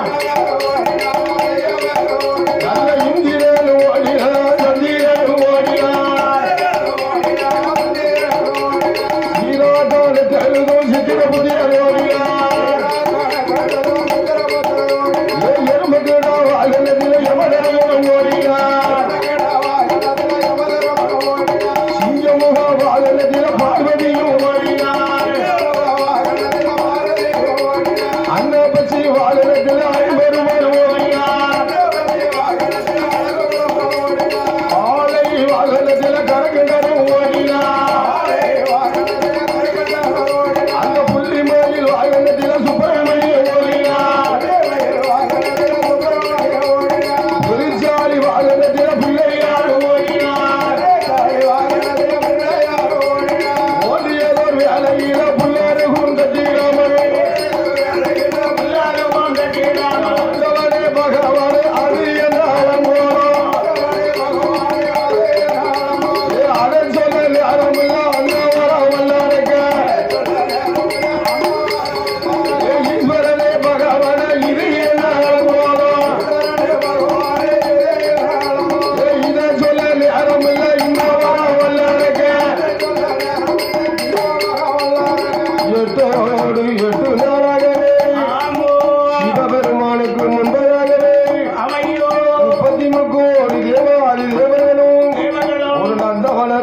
நல்ல இந்திரன் ஓடினா சந்திரன் ஓடினா சீராட்டான கழுதும் சித்திர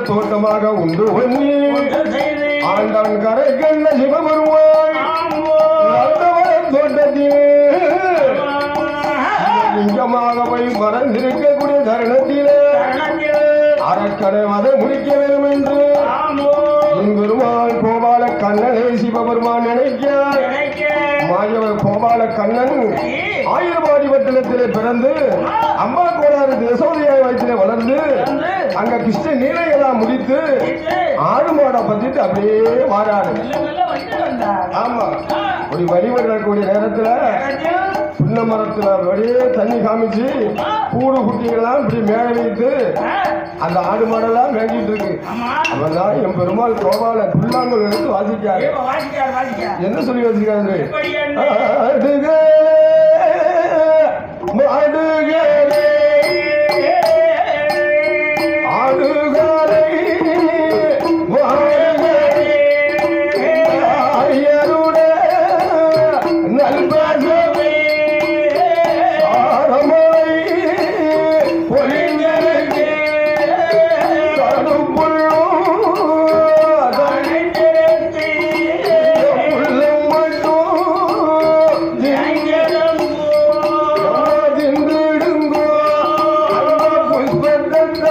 தோட்டமாக உண்டு ஒன்னி ஆண்டவன் கரை கண்ட சிவபெருமான் நந்தவனம் தோட்டத்தில் லிங்கமாக போய் மறந்திருக்கக்கூடிய தருணத்திலே அரக்கனை வதை முடிக்க வேண்டும் என்று பெருமாள் கோபால கண்ணனை சிவபெருமான் நினைக்க மாயவ கோபால கண்ணன் ஆயிரபாடி வட்டத்திலே பிறந்து அம்மா கோளாறு தேசோதயாய் வயிற்றிலே வளர்ந்து அங்க கிருஷ்ண நீலையெல்லாம் முடித்து ஆடு மாடை பத்திட்டு அப்படியே வாராரு ஆமா ஒரு வழிபடக்கூடிய நேரத்துல புன்ன மரத்துல அப்படியே தண்ணி காமிச்சு கூடு குட்டிகள்லாம் இப்படி மேல வைத்து அந்த ஆடு மாடெல்லாம் மேய்ஞ்சிட்டு இருக்கு அவன்தான் என் பெருமாள் கோபால புல்லாங்குழல் எடுத்து வாசிக்காரு என்ன சொல்லி வச்சிருக்காரு ஆடுகளே மாடுகளே ஆடுகளை மாடுகளே ஐயருடைய நல்பாசமே ஆரமலை பொழிந்தெழுந்தே தடுப்புள்ளும் உள்ளம் மட்டும் திந்திடுங்கோ அந்த புஷ்பத்தத்தை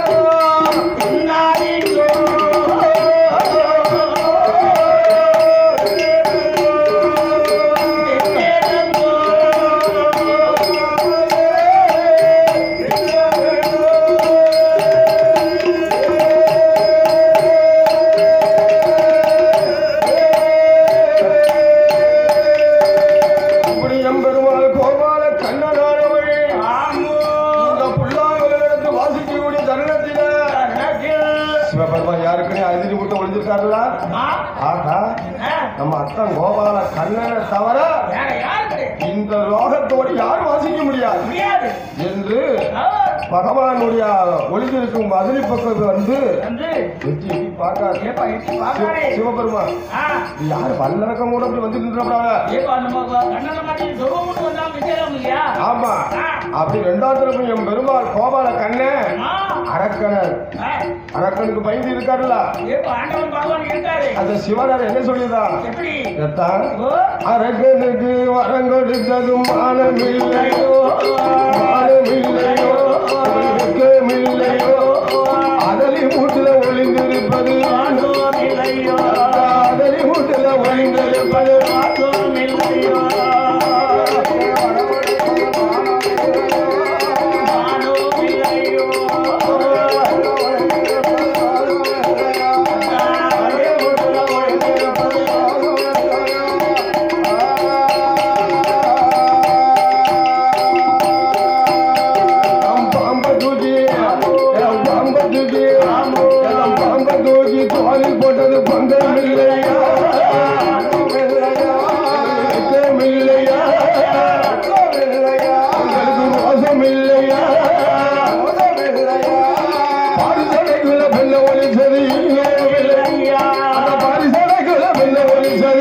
இப்படி எம்பெருமாள் கோபால கண்ணனானவள் இந்த புல்லாங்குழலிடத்து வாசிக்கக்கூடிய தருணத்தில சிவபெருமான் யாருக்குன்னு அதிரி விட்டு ஒளிஞ்சிருக்காருல ஆகா நம்ம அத்தன் கோபால கண்ணனை தவிர இந்த லோகத்தோடு யாரும் வாசிக்க முடியாது என்று பகவானுடைய ஒளிஞ்சிருக்கும் அதிரி பக்கத்து வந்து எட்டி எட்டி பார்க்காரு சிவ- சிவபெருமான் இது யாரு வல்லரக்கம் கூட அப்படி வந்து நின்றாங்க ஆமா அப்படி ரெண்டாவது தரப்பு என் பெருமாள் கோபால கண்ணன் அரக்கனர் அரக்கனுக்கு பயந்து இருக்காருல்ல அந்த சிவனார் என்ன சொல்லியிருந்தான் எப்படி எத்தான் ஓ அரக்கனுக்கு வரம் கொடுத்ததும் மானமில்லையோ மானமில்லையோ வெட்கமில்லையோ அதலி மூட்டில ஒளிந்திருப்பது அதலி மூட்டில ஒளிந்திருப்பது எல்லாம் பாம்ப தூக்கி எல்லாம் பாம்ப தூக்கி எல்லாம் பாம்ப தூக்கி தோலில் போட்டது பங்கம் இல்லையா வெட்கமில்லையா உங்களுக்கு மோசம் இல்லையா பாரிசடைக்குள்ள பெண்ண ஒளிச்சது அந்த பாரிசடைக்குள்ள பெண்ண ஒளிச்சது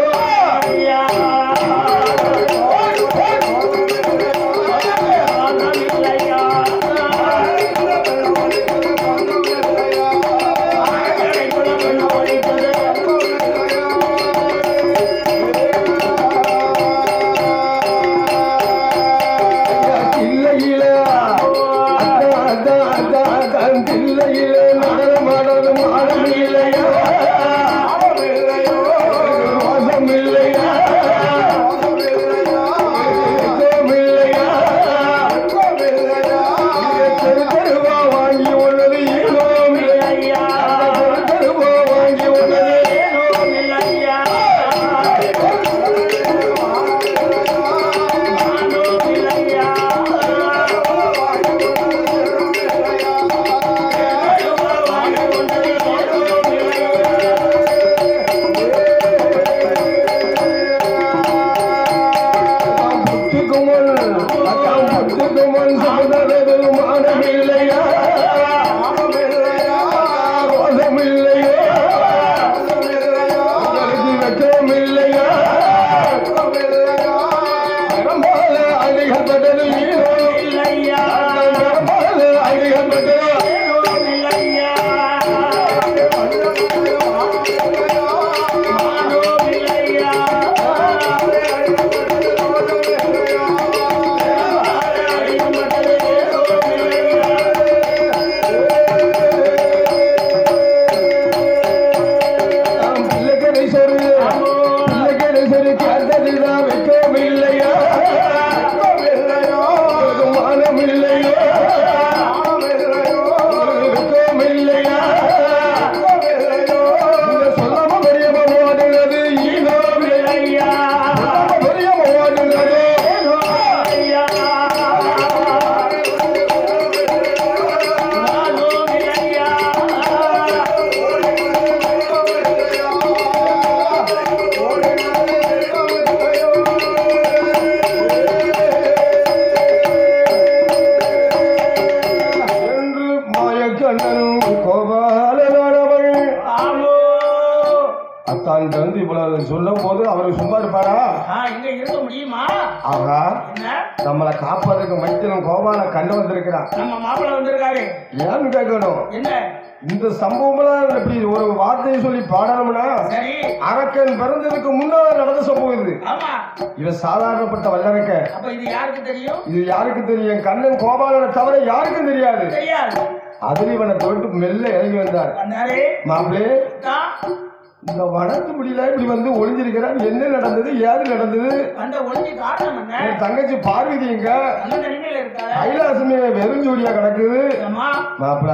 இல்லையில அதான் அதான் அதான் அதான் இல்லையில நடனம் ஆடணும் ஆடம் இல்லையா மோசம் இல்லையா வெட்கம் இல்லையா தெரு தெருவா வாங்கி உள்ளது ஈனோம் இல்லையா தெரு தெருவா வாங்கி உள்ளது Yeah. கோபாலனவள் ஆமோ அத்தான் வந்து இவ்வளவு சொல்லும் போது அவருக்கு சும்மா இருப்பாரா ஆ, இங்க இருக்க முடியுமா ஆகா என்ன நம்மளை காப்பதற்கு மைத்திரன் கோபால கண்டு வந்திருக்கிறான் நம்ம மாப்பிள்ள வந்திருக்காரு ஏன்னு கேட்கணும் என்ன இந்த சம்பவம்லாம் இப்படி ஒரு வார்த்தையை சொல்லி பாடணும்னா சரி அரக்கன் பிறந்ததுக்கு முன்னால நடந்த சம்பவம் இது ஆமா இவன் சாதாரணப்பட்ட வல்லரக்க அப்ப இது யாருக்கு தெரியும் இது யாருக்கு தெரியும் கண்ணன் கோபாலனை தவிர யாருக்கும் தெரியாது தெரியாது அதில் இவனை தொட்டு மெல்ல இறங்கி வந்தார் வந்தாரு மாப்பிளே தான் இந்த வடக்கு முடியல இப்படி வந்து ஒளிஞ்சிருக்கிறான் என்ன நடந்தது ஏது நடந்தது அந்த ஒளிஞ்சு காரணம் என்ன என் தங்கச்சி பார்வதி எங்க நல்ல நிலைமையில இருக்காரு கைலாசமே வெறுஞ்சோடியா கிடக்குது அம்மா மாப்பிள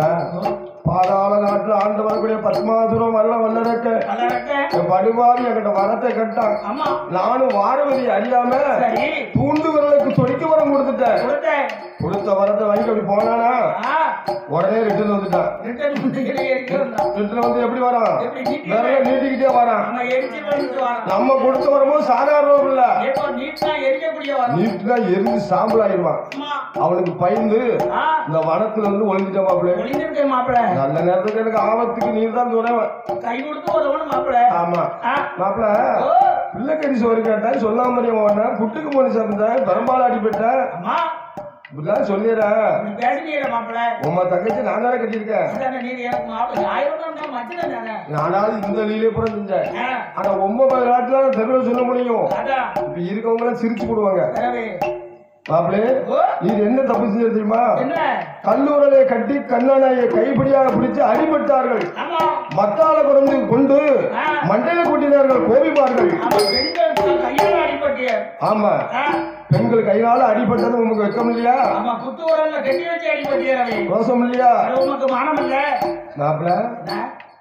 பாதாள நாட்டுல ஆண்டு வரக்கூடிய பத்மாசுரம் வல்ல வல்லரக்க வளரக்க என் படுவாரி என்கிட்ட வரத்தை கட்டான் ஆமா நானும் வாரவதி அறியாம சரி தூண்டு விரலுக்கு சொடிக்க வரம் கொடுத்துட்டேன் கொடுத்தேன் கொடுத்த வரத்தை வாங்கி அப்படி போனானா ஆ உடனே ரிட்டர்ன் வந்துட்டான் ரிட்டர்ன் பண்ணி இருக்கிறோம் ரிட்டர்ன் வந்து எப்படி வரான் எப்படி நீட்டி விரல நீட்டிக்கிட்டே வரான் நம்ம எரிச்சு வந்துட்டு வரோம் நம்ம கொடுத்த வரமும் சாதாரணம் இல்ல இப்போ நீட்டா எரிக்கக்கூடிய வரோம் நீட்டுனா எரிஞ்சு சாம்பல் ஆயிடுவான் அம்மா அவனுக்கு பயந்து ஆ இந்த வனத்துல இருந்து ஒளிஞ்சிட்ட மாப்பிள்ளை ஒளிஞ்சிருக்கேன் மாப்பிள்ள நல்ல நேரத்துக்கு எனக்கு ஆபத்துக்கு நீ தான் துணைவன் கை கொடுத்து உதவணும் மாப்பிள்ள ஆமா ஆ மாப்பிள்ள ஓ பிள்ளைக்கறி சோறு கேட்டேன் சொல்லாம முடியாம புட்டுக்கு போன சாப்பிட்டேன் பெரும்பாலும் அடிபட்டேன் அம்மா இப்படிலாம் சொல்லிடுறேன் நீ பேசுனீங்க மாப்பிள்ள உமா தங்கச்சி நான் தானே கட்டியிருக்கேன் அதானே நீங்க எனக்கு மாப்பிள்ள ஆயிரம் தான் மச்சன தானே நானாவது இந்த லீலே புறம் செஞ்சேன் ஆ ஆனா ஒன்பது நாட்டுல தெருவில் சொல்ல முடியும் அதான் இப்ப இருக்கவங்க எல்லாம் சிரிச்சு போடுவாங்க தரவே மாப்பிளே ஓ நீ என்ன தப்பு செஞ்சது தெரியுமா என்ன கல்லூரலை கட்டி கண்ணானையை கைப்பிடியாக பிடிச்சு அடிபட்டார்கள் ஆமா மத்தால குறைந்து கொண்டு ஆ. மண்டையில கூட்டினார்கள் கோபிப்பார்கள் ஆமா பெண்கள் கையால அடிபட்டிய ஆமா ஆ பெண்கள் கையால அடிபட்டது உமக்கு வெக்கம் இல்லையா ஆமா குத்து உரல்ல கட்டி வச்சு அடிபட்டியறவே ரோசம் இல்லையா அது உனக்கு மானம் இல்ல மாப்பிள என்ன?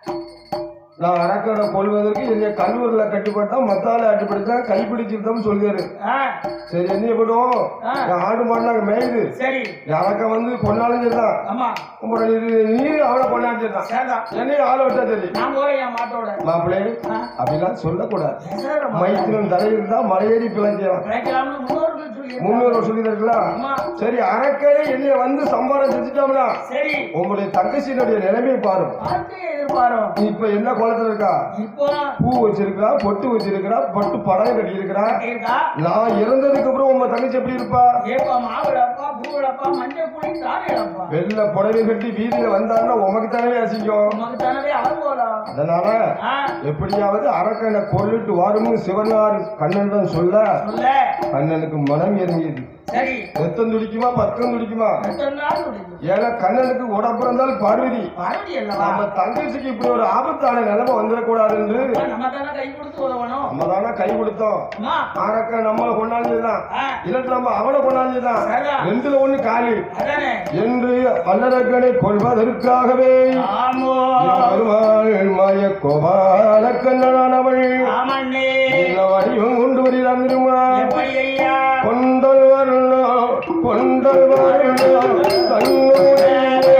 நான் அரக்கடை கொள்வதற்கு என்னை கல்லூரில் கட்டுப்பட்டா மத்தால அடிபடுத்தா கைப்பிடிச்சிருந்தோம் சொல்லியாரு ஆ சரி என்ன பண்ணுவோம் ஆ. நான் ஆடு மாடினாங்க மேயுது சரி அரக்க வந்து கொண்டாலும் சரிதான் ஆமா அப்புறம் இது நீ அவளை கொண்டாலும் சரிதான் சரிதான் என்னையும் ஆளை விட்டா சரி நான் போறேன் என் மாட்டோட மாப்பிளே ஆ. அப்படிலாம் சொல்லக்கூடாது பேசுறேன் மைத்திரன் தலையில் தான் மலையேறி பிழைக்கலாம் கிடைக்கலாம்னு முன்னோர்கள் சொல்லி முன்னூறு சொல்லி இருக்கலாம் ஆமா சரி அரக்கரை என்னைய வந்து சம்பாரம் செஞ்சுட்டோம்னா சரி உங்களுடைய தங்கச்சியினுடைய நிலைமையை பாரு பார்த்து எதிர்பாரும் நீ இப்ப என்ன குளத்துல இருக்கா இப்போ பூ வச்சிருக்கா பொட்டு வச்சிருக்கிறா பட்டு படம் கட்டி இருக்கிறா இருக்கா நான் இறந்ததுக்கு அப்புறம் உங்க தங்கச்சி எப்படி இருப்பா ஏப்பா மாவிளப்பா பூவிளப்பா மஞ்சள் புளி தாரிழப்பா வெள்ள புடவை கட்டி வீதியில வந்தான்னா உமக்கு தானே அசிங்கம் உனக்கு தானவே அவன் போலாம் அதனால ஆ எப்படியாவது அரக்கனை கொல்லிட்டு வரும்னு சிவனார் கண்ணன் சொல்ல சொல்ல கண்ணனுக்கு மனம் இறங்கியது சரி ரத்தம் துடிக்குமா பக்கம் துடிக்குமா எத்தனை நாள் முடிஞ்சு ஏன்னா கண்ணனுக்கு உடம்பிறந்தால் பார்வதி பார்வதி அல்லவா நம்ம தங்கச்சிக்கு இப்படி ஒரு ஆபத்தான நிலைமை வந்துடக்கூடாது என்று நம்ம தானே கை கொடுத்து உதவணும் நம்ம தானே கை கொடுத்தோம் அம்மா அரக்க நம்மளை கொண்டாடுதான் ஆ இல்லட்டு நம்ம அவனை கொண்டாடுதான் சரிதான். ரெண்டுல ஒண்ணு காலி அதானே என்று வல்லரக்கனை கொள்வதற்காகவே ஆமோ பெருமாள் மாய கோபால கண்ணனானவள் ஆமண்ணே இந்த வடிவம் கொண்டு வருகிறான் தெரியுமா எப்படி ஐயா கொண்டல் வரணும் கொண்டல் வரணும் தன்னுடைய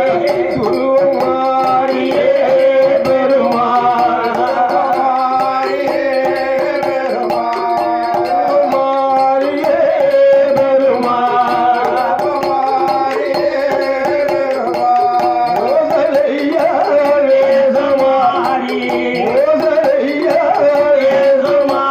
சுருவம் மாறியே பெருமாள் மாறியே பெருமாள் மாறியே பெருமாள் மாறியே பெருமாள் ஓசலையா வேதமா மாறி ஓசலையா வேதமா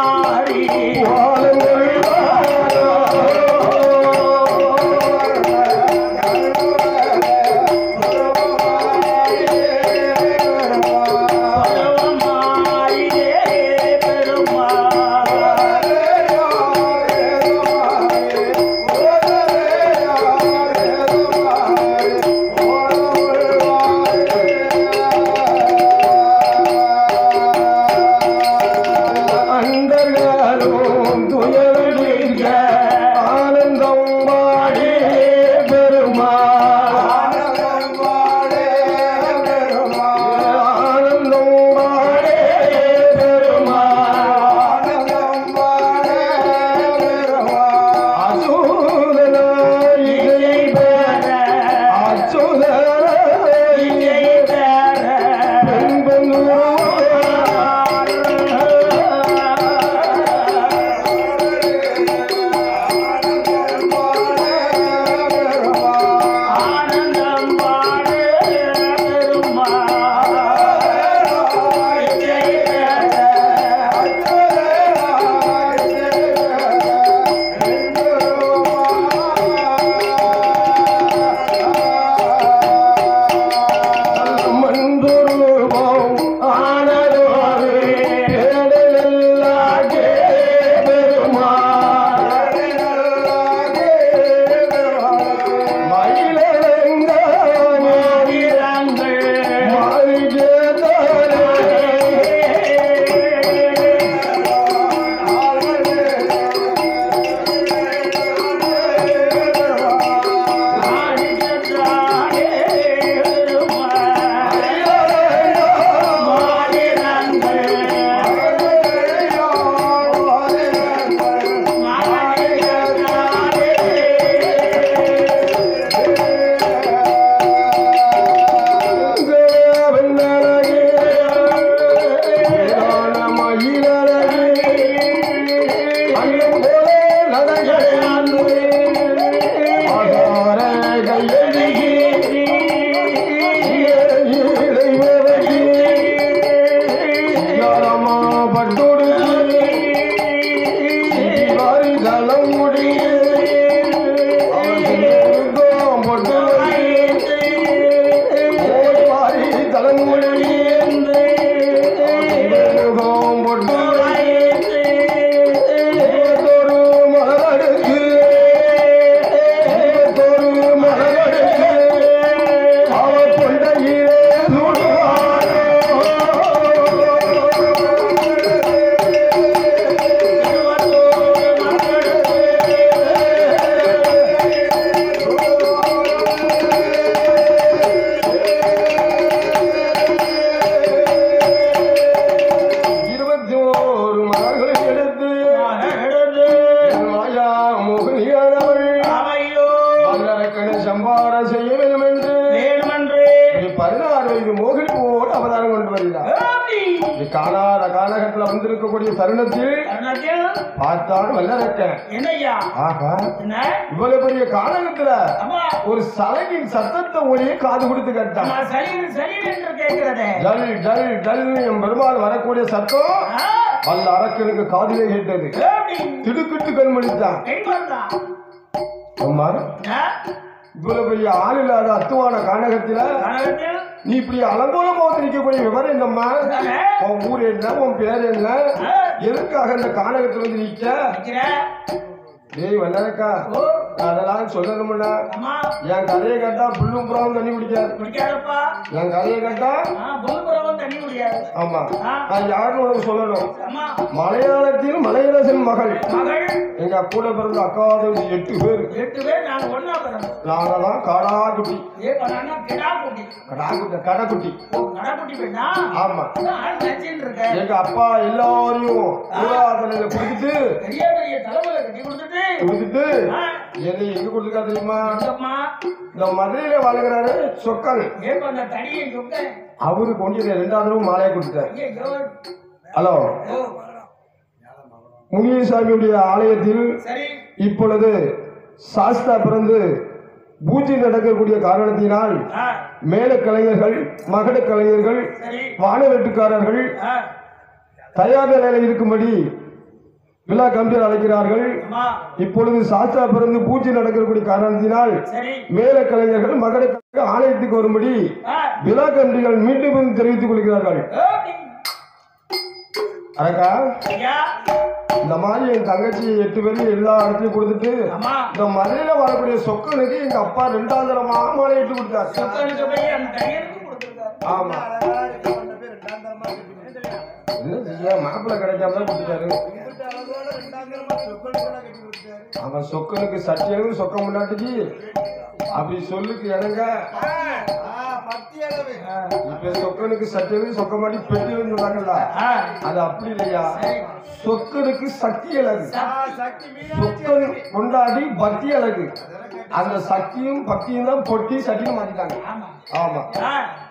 பதினாறு வயது மோகினி போல அவதாரம் கொண்டு வருகிறார் எப்படி? இது காணாத காலகட்டத்தில் வந்திருக்கக்கூடிய தருணத்தில் கர்ணத்தில் பார்த்தால் வல்லரக்க என்னய்யா ஆகா என்ன இவ்வளவு பெரிய காலகட்டத்துல அம்மா ஒரு சலகின் சத்தத்தை ஒளியே காது கொடுத்து கேட்டான் அம்மா சரி சரி என்று கேட்கிறதே ஜல் ஜல் ஜல் என் பெருமாள் வரக்கூடிய சத்தம் ஆ, அல்ல அரக்கனுக்கு காதிலே கேட்டது எப்படி? திடுக்கிட்டு கண்மணித்தான் எங்க வந்தா? அம்மா ஆ, இவ்வளவு பெரிய ஆள் இல்லாத அத்துவான கானகத்துல கர்ணத்தில் நீ இப்படி அலங்கோலம் போட்டு நிற்கக்கூடிய விவரம் என்னம்மா தானே? உன் ஊர் என்ன உன் பேர் என்ன ஆ, எதுக்காக இந்த கானகத்துல வந்து நிக்க நிக்கிற? டேய் வல்லரக்கா ஓ, அதெல்லாம் சொல்லணும்ல அம்மா என் கதையை கேட்டா புல்லும் புறாவும் தண்ணி குடிக்காது குடிக்காதப்பா என் கதையை கேட்டா ஆ, பொதுப்புறவும் தண்ணி முடியாது ஆமா ஆ, நான் யாருன்னு உனக்கு சொல்லணும் அம்மா மலையாளத்தில் மலையரசன் மகள் மகள் எங்க கூட பிறந்த அக்காவது எட்டு பேர் எட்டு பேர் நாங்க ஒண்ணா பிறந்தோம் நாங்கெல்லாம் காடா குட்டி ஏ பண்ணா கிடா குட்டி கடா குட்டி கடைக்குட்டி ஓ கடா குட்டி பெண்ணா ஆமா அதான் ஆள் நச்சுன்னு இருக்க எங்க அப்பா எல்லாரையும் ஊராதனையில குடிச்சிட்டு பெரிய பெரிய தலைமுறை கட்டி கொடுத்துட்டு குடிச்சிட்டு ஆ, என்னை எங்க கொடுத்துருக்கா தெரியுமா எங்கம்மா இந்த மதுரையில வாழ்கிறாரு சொக்கன் ஏ பண்ண தடியை சொக்க அவரு கொண்டு ரெண்டாவது தடவை மாலையை கொடுத்தாரு ஐயோ ஹலோ ஓ முனியசாமியுடைய ஆலயத்தில் சரி இப்பொழுது சாஸ்தா பிறந்து பூஜை நடக்கக்கூடிய காரணத்தினால் ஆ மேல கலைஞர்கள் மகட கலைஞர்கள் சரி வானவெட்டுக்காரர்கள் ஆ தயார் நிலையில் இருக்கும்படி விழா கம்பீர் அழைக்கிறார்கள் அம்மா இப்பொழுது சாஸ்தா பிறந்து பூஜை நடக்கக்கூடிய காரணத்தினால் சரி மேல கலைஞர்கள் மகட கலைஞர்கள் ஆலயத்துக்கு வரும்படி ஆ விழா கம்பிகள் மீண்டும் மீண்டும் தெரிவித்துக் கொள்கிறார்கள் ஓடி. அரக்கா ஐயா இந்த மாதிரி என் தங்கச்சி எட்டு பேரும் எல்லா இடத்துலயும் கொடுத்துட்டு அம்மா இந்த மதுரையில வரக்கூடிய சொக்கனுக்கு எங்க அப்பா ரெண்டாவது தடவை மாலை இட்டு கொடுத்தாரு சொக்கனுக்கு போய் அந்த தையலுக்கு கொடுத்துருக்காரு ஆமா என்ன செய்ய மாப்பிள்ளை கிடைக்காம தான் கொடுத்துட்டாரு அவன் சொக்கனுக்கு சட்டியளவு சொக்க முன்னாடிக்கு அப்படி சொல்லுக்கு இறங்க இப்ப சொக்கனுக்கு சட்டியளவு சொக்க மாட்டி பெட்டியல்னு சொன்னாங்கல்ல ஆ அது அப்படி இல்லையா சொக்கனுக்கு சக்தி அழகு சக்தி சொக்கன் கொண்டாடி பக்தி அழகு அந்த சக்தியும் பக்தியும் தான் பொட்டி சட்டின்னு மாத்திட்டாங்க ஆமா ஆமா ஆ,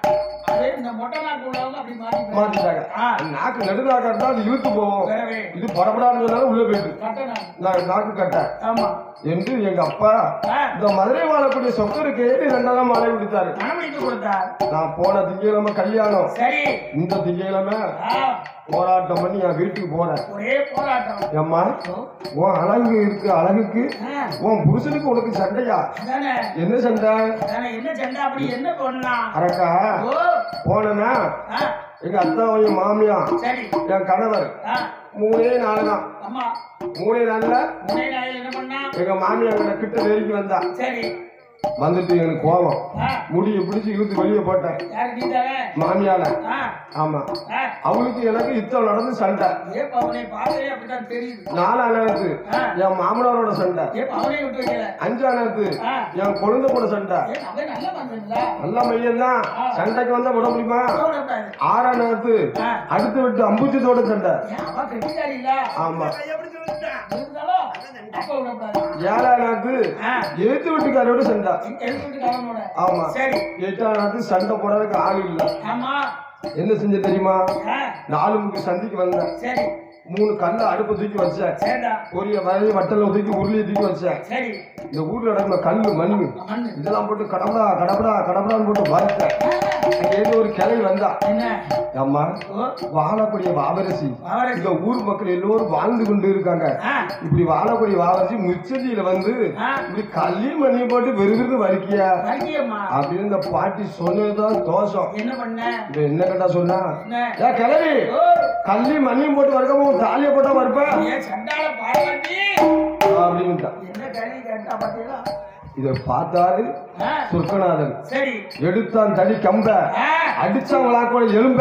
அது இந்த மொட்டை நாக்கு உள்ளவங்க அப்படி மாத்தி மாத்திட்டாங்க ஆ. நாக்கு நடுநாக்கா இருந்தா அது இழுத்து போகும் வரவே இது படப்படான்னு சொன்னாலும் உள்ள போயிட்டு கட்ட நாக்கு. நான் நாக்கு கட்ட ஆமா என்று எங்க அப்பா ஆ, இந்த மதுரை வாழக்கூடிய சொக்கருக்கு ரெண்டாம் மாலை கொடுத்தாரு மணமடித்து கொடுத்தார் நான் போன திங்கக்கிழமை கல்யாணம் சரி இந்த திங்கக்கிழமை ஆ, போராட்டம் பண்ணி என் வீட்டுக்கு போறேன் ஒரே போராட்டம் ஏம்மா உன் அழகு இருக்கு அழகுக்கு ஆ, உன் புருஷனுக்கு உனக்கு சண்டையா அதானே என்ன சண்டை அதானே என்ன சண்டை அப்படி என்ன பண்ணா அரக்கா ஓ போனேன்னா ஆ, எங்க அத்தாவையும் மாமியா சரி என் கணவர் ஆ, மூணே நாள் தான் அம்மா மூணே நாள்ல முனை நாளையில் என்ன பண்ணா எங்க மாமியா எங்களை கிட்ட நெருங்கி வந்தா சரி வந்துட்டு எனக்கு கோபம் ஆ, முடியை பிடிச்சி இழுத்து வெளியே போட்டேன் யாரு நீ தானே மாமியால ஆ, ஆமா ஆ, அவளுக்கு எனக்கு யுத்தம் நடந்து சண்டை ஏப்பா அவனை பார்க்கவே அப்படித்தான் தெரியுது நாலா நேரத்து ஆ. என் மாமனாரோட சண்டை ஏப்பா அவனை விட்டு வைக்கல அஞ்சா நேரத்து ஆ. என் குழந்தை கூட சண்டை ஏ அவன் நல்லா பண்றீங்களா நல்ல மையம் தான் சண்டைக்கு வந்தா விட முடியுமா விடக்கூடாது ஆறாம் நேரத்து ஆ. அடுத்து விட்டு அம்புச்சத்தோட சண்டை ஏன் அவன் கெட்டிக்காரி இல்ல ஆமா இருந்தாலும் அப்ப விடக்கூடாது ஏழாம் நேரத்து ஆ, எழுத்து வீட்டுக்காரோட சண்டை எழுத்துட்டு காரணமோட ஆமா சரி எட்டாம் நேரத்து சண்டை போடுறதுக்கு ஆள் இல்ல ஆமா என்ன செஞ்ச தெரியுமா ஆ, நாலு முக்கு சந்திக்கு வந்தேன் சரி மூணு கல்ல அடுப்பு தூக்கி வச்சேன் சரிடா ஒரு வரைய வட்டல தூக்கி உருளியை தூக்கி வச்சேன் சரி இந்த ஊர்ல நடக்கிற கல்லு மண்ணு மண்ணு இதெல்லாம் போட்டு கடப்படா கடப்படா கடப்படான்னு போட்டு வறுத்தேன் அங்க ஏதோ ஒரு கிளை வந்தா என்ன அம்மா ஓ வாழக்கூடிய வாவரசி வாவரசி. இந்த ஊர் மக்கள் எல்லோரும் வாழ்ந்து கொண்டு இருக்காங்க ஆ, இப்படி வாழக்கூடிய வாவரசி முச்சந்தியில வந்து ஆ. இப்படி கல்லி மண்ணி போட்டு வெறுவிறு வரிக்கியா வர்க்கியம்மா அப்படின்னு இந்த பாட்டி சொன்னதுதான் தோஷம் என்ன பண்ண இப்ப என்ன கேட்டா சொன்னா என்ன ஏ கிளவி ஓ கல்லி மண்ணியும் போட்டு வறுக்காம உன் தாலியை போட்டா வறுப்பேன் ஏன் சண்டால பாராட்டி அப்படின்ட்டான் என்ன கேள்வி கேட்டா பாத்தீங்களா இத பார்த்தாரு ஆ, சொர்க்கநாதன் சரி எடுத்தான் தடி கம்ப ஆ, அடிச்சவங்களா கூட எலும்ப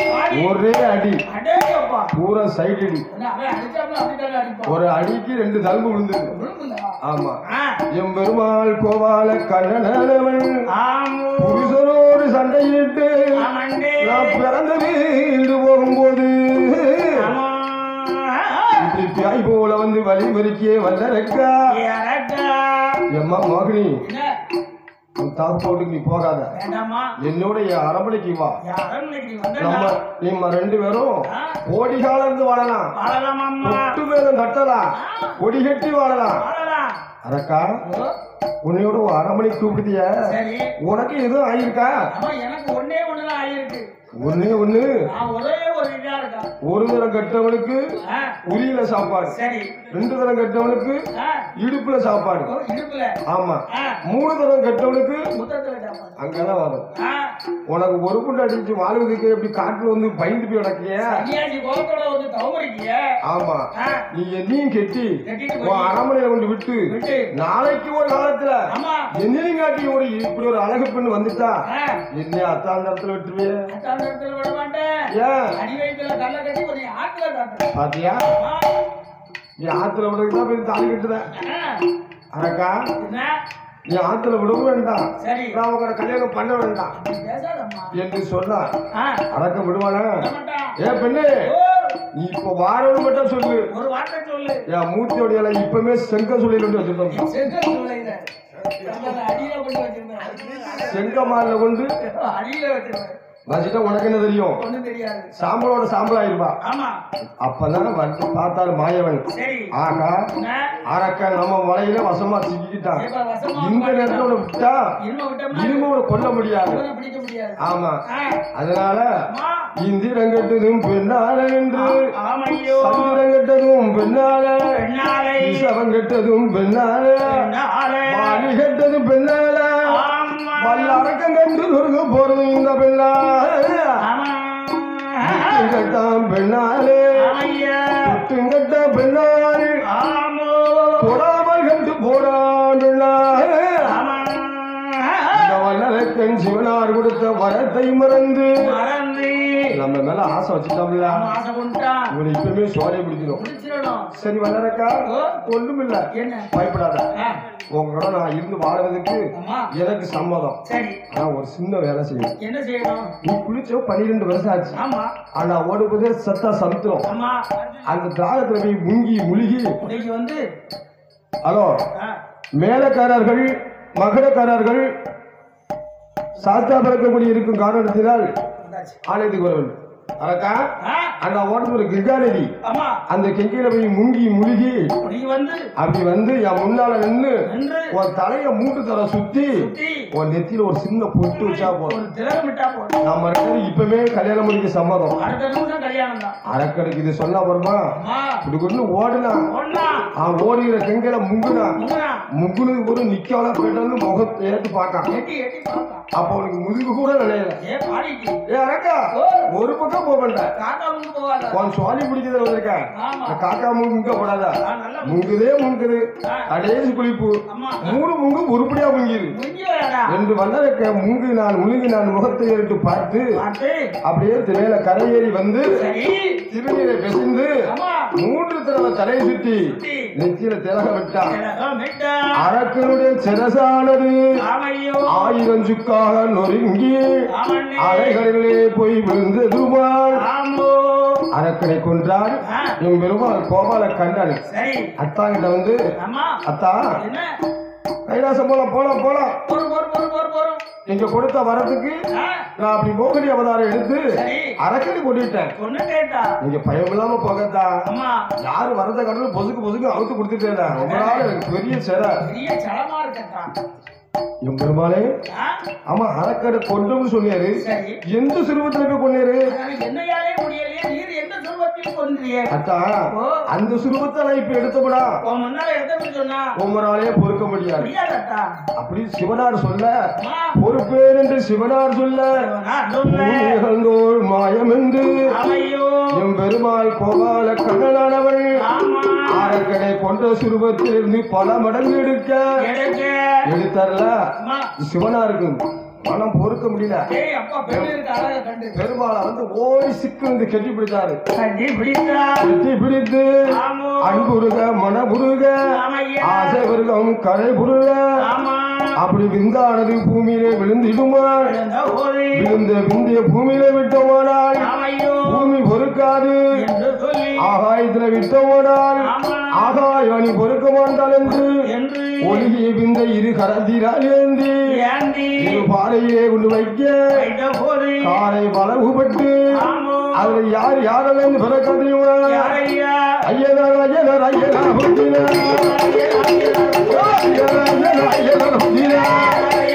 ஒரே அடி அடேங்கப்பா. பூரா சைடு அடி என்ன அவன் அடிச்சாப்புல அப்படித்தானே அடிப்பான். ஒரு அடிக்கு ரெண்டு தழும்பு விழுந்தது விழுந்துங்களா? ஆமா ஆ, எம் பெருமாள் கோபால கண்ணனவன் ஆமு, புருஷனோடு சண்டையிட்டு ஆமண்டே, நான் பிறந்த வீடு போகும்போது ஆமா, இப்படி பியாய் போல வந்து வழி மறிக்கே வல்லரக்கா ஏ அரக்கா. எம்மா மோகினி என்ன? உன் தாத்தோட்டுக்கு நீ போகாத வேண்டாமா என்னோட என் அரமனைக்கு வா யாரும் இன்னைக்கு நீ நம்ம வந்தா நீங்க ரெண்டு பேரும் ஆ. கோடிகால இருந்து வாழலாம் வாழலாம் அம்மா ஒட்டு பேரும் கட்டலாம் கொடி கட்டி வாழலாம் வாழலாம் அரக்கா ஓ, உன்னையோட ஒரு அரமனை கூப்பிடுதிய சரி உனக்கு எதுவும் ஆயிருக்கா அம்மா எனக்கு ஒண்ணே ஒண்ணுதான் ஆயிருக்கு ஒண்ணு ஒண்ணு நான் ஒரே ஒரு இதா இருக்கா ஒரு தரம் கட்டவனுக்கு ஆ, உரியில சாப்பாடு சரி ரெண்டு தரம் கட்டவனுக்கு ஆ, இடுப்புல சாப்பாடு ஓ, இடுப்புல ஆமா ஆ, மூணு தரம் கட்டவனுக்கு முத்தத்துல சாப்பாடு. அங்கதான் வரும் ஆ, உனக்கு ஒரு புண்டு அடிச்சு வாழ்வதுக்கு எப்படி காட்டுல வந்து பயந்து போய் நடக்கிய சன்னியாசி கோலத்தோட வந்து தவமரிக்கிய ஆமா ஆ, நீ என்னையும் கெட்டி கட்டிட்டு உன் போய் அரமனையில கொண்டு விட்டு விட்டு நாளைக்கு ஒரு காலத்துல ஆமா என்னையும் காட்டி ஒரு இப்படி ஒரு அழகு பெண்ணு வந்துட்டா ஆ, என்னைய அத்தாந்தரத்துல விட்டுருவிய அந்த இடத்துல விட மாட்டேன் ஏன் அடி வயிற்றுல கல்ல கட்டி உன்னை ஆத்துல காட்டுறேன் பாத்தியா ஆ, நீ ஆத்துல விடுறதுதான் போய் தாலி கட்டுத ஆ, அரக்கா என்ன நீ ஆத்துல விடவும் வேண்டாம் சரி நான் உங்களை கல்யாணம் பண்ண வேண்டாம் நீ பேசாதம்மா என்று சொன்னா ஆ, அரக்க விடுவானா விட மாட்டான். ஏ பெண்ணு ஓ, நீ இப்ப வாரணும் மட்டும் சொல்லு ஒரு வார்த்தை சொல்லு என் மூர்த்தியோடைய இலை இப்பவுமே செங்க சொல்லி வச்சிருந்தோம் செங்கல் சூளையில. அந்த அடியில கொண்டு வச்சிருந்தேன். செங்கமால கொண்டு அடியில வச்சிருந்தேன். வச்சுட்டா உனக்கு என்ன தெரியும் ஒண்ணும் தெரியாது. சாம்பலோட சாம்பல் ஆயிருப்பா ஆமா அப்பதான் வந்து பார்த்தாரு மாயவன் சரி ஆகா என்ன? அரக்க நம்ம வலையில வசமா சிக்கிக்கிட்டான் இப்ப வசமா இந்த நேரத்தோட விட்டா இரும விட்டோம்னா இனிமே கொல்ல முடியாது இவனை பிடிக்க முடியாது. ஆமா ஆ, அதனால அம்மா, இந்திரங்கட்டதும் பெண்ணால என்று ஆமையோ, சந்திரங்கட்டதும் பெண்ணால பெண்ணாலை, ஈசவன் கெட்டதும் பெண்ணால பெண்ணாலை, வாலி கெட்டதும் பெண்ணால ஆமா, வல்ல அரக்கம் கண்டு நொறுங்க போறதும் இந்த பெண்ணால ஆமா, கட்டாம் பெண்ணாலே ஆமையா, கட்ட பெண்ணாலே ஆமோ, தொடாமல் கண்டு போடான் பெண்ணாலே ஆமா, இந்த வல்லரக்கன் சிவனார் கொடுத்த வரத்தை மறந்து மறந்து, நம்ம மேல ஆசை வச்சுட்டோம்ல ஆமா, ஆசை கொண்டுட்டான். இவனை இப்பவுமே சோலை பிடிச்சிடும் பிடிச்சிடணும். சரி வல்லரக்கா ஓ, ஒண்ணும் இல்ல என்ன பயப்படாத ஆ, உங்களோட நான் இருந்து வாழறதுக்கு அம்மா, எனக்கு சம்மதம் சரி ஆனா ஒரு சின்ன வேலை செய்யும் என்ன செய்யணும் நீ குளிச்ச பன்னிரெண்டு வருஷம் ஆச்சு ஆமா ஆனா ஓடுபதே சத்தா சமுத்திரம் ஆமா அந்த தாகத்துல போய் முங்கி முழுகி இன்னைக்கு வந்து ஹலோ ஆ, மேலக்காரர்கள் மகடக்காரர்கள் சாத்தா பிறக்கக்கூடிய இருக்கும் காரணத்தினால் வந்தாச்சு. ஆலயத்துக்கு வர வேண்டும் அரக்கா ஆ, அந்த ஓடுறது ஒரு கங்கா நதி ஆமா அந்த கெங்கில போய் முங்கி முழுகி நீ வந்து அப்படி வந்து என் முன்னால நின்று நின்று உன் தலைய மூட்டு தர சுத்தி சுத்தி உன் நெத்தியில ஒரு சின்ன பொட்டு வச்சா போதும் ஒரு திலகம் விட்டா போதும் நம்ம ரெண்டு பேரும் இப்பவே கல்யாணம் முடிக்க சம்மதம் அடுத்த நிமிஷம் கல்யாணம் தான் அரக்கனுக்கு இது சொன்னா வருமா அம்மா இப்படி கொண்டு ஓடுனா ஒண்ணா அவன் ஓடுகிற கெங்கில முங்குனா முன்னா முங்குனதுக்கு ஒரு நிக்கால போயிட்டு வந்து முகத்தை ஏத்து பார்க்கான் எட்டி எட்டி பார்க்கலாம் அப்ப அவனுக்கு முதுகு கூட நிலையில ஏ பாடிக்கு ஏ அரக்கா ஓ ஒரு பக்கம் போக மாட்டேன் காக்கா முன்னு போகாத உன் சுவாலி பிடிக்கிறத வந்திருக்க ஆமா காக்கா முங்க போடாத ஆ, நல்லா முங்குதே முங்குது ஆ, கடைசி குளிப்பு அம்மா மூணு முங்கு உருப்படியா முங்கிது முங்கி வரடா என்று வந்ததற்க முங்கு நான் முழுங்கி நான் முகத்தை எடுத்து பார்த்து பார்த்து அப்படியே மேல கரையேறி வந்து சரி திருநீரை பெசிந்து அம்மா மூன்று தடவை தலையை சுற்றி சுத்தி நெத்தியில திலக விட்டான் திலகம் விட்டா அரக்கனுடைய சிரசானது ஆமையோ ஆயிரம் சுக்காக நொறுங்கி ஆமண்ணே அலைகளிலே போய் விழுந்ததுமான் ஆமோ அரக்கனை கொன்றார் ஆ, என் பெருமாள் கோபால கண்டான் சரி அத்தா கிட்ட வந்து அம்மா அத்தா என்ன கைலாசம் போலாம் போலாம் போலாம் போரு போரு போரு போரு போரு நீங்க கொடுத்த வரத்துக்கு ஆ, நான் அப்படி மோகனி அவதாரம் எடுத்து சரி அரக்கனை கொண்டுட்டேன் பொண்ணு கேட்டா நீங்க பயம் இல்லாம போகத்தா அம்மா யாரு வரத கடவுள் பொசுக்கு பொசுக்கு அவுத்து கொடுத்துட்டேன் ரொம்ப நாள் எனக்கு பெரிய சேர பெரிய சலமா இருக்கட்டா என் பெருமாளே ஆ, ஆமா அரக்கடை கொண்டோம்னு சொன்னாரு சரி எந்த சிறுவத்துல போய் கொண்டாரு அதாவது என்னையாலே முடியலையே நீர் எந்த சுருவத்தில் கொன்றியே அத்தா ஓ அந்த சுருவத்தை நான் இப்ப எடுத்தபடா உன் முன்னால எடுத்து சொன்னா உங்களாலே பொறுக்க முடியாது முடியாதட்டா அப்படி சிவனார் சொல்ல அம்மா பொறுப்பேன் என்று சிவனார் சொல்ல நான் சொன்னேன் நிகழ்ந்தோள் மாயம் என்று அவையோ எம் பெருமாள் கோபால கண்ணனானவள் ஆமா ஆரக்கடை கொண்ட சுரூபத்திலிருந்து பல மடங்கு எடுக்க எடுக்க எடுத்தார்ல அம்மா சிவனாருக்கு மனம் பொறுக்க முடியல ஏய் அப்பா பெண்ணு இருக்க அழக கண்டு பெருமாளை வந்து ஓடி சிக்கு கட்டி பிடிச்சாரு கண்டி பிடித்தா கட்டி பிடித்து ஆமோ அன்புருக மனபுருக ஆமையா ஆசை வருகம் கரை புருக ஆமா அப்படி விந்தானது பூமியிலே விழுந்திடுமா விழுந்த ஓதி விழுந்த விந்திய பூமியிலே விட்டோமானால் ஆமையோ பூமி பொறுக்காது என்று சொல்லி ஆகாயத்துல விட்டோடால் ஆமா. ஆகாயவனி பொறுக்க மாட்டாள் என்று என்று ஒழுகிய பிந்த இரு கரத்தினால் ஏந்தி ஏந்தி இரு பாறையிலே கொண்டு வைக்க வைத்த போது காரை பலவுபட்டு ஆமோ அதுல யார் யாரெல்லாம் பிறக்கதையும் யாரையா ஐயனார் ஐயனார் ஐயனார் புத்தினார் ஐயனார் ஐயனார் ஐயனார் புத்தினார்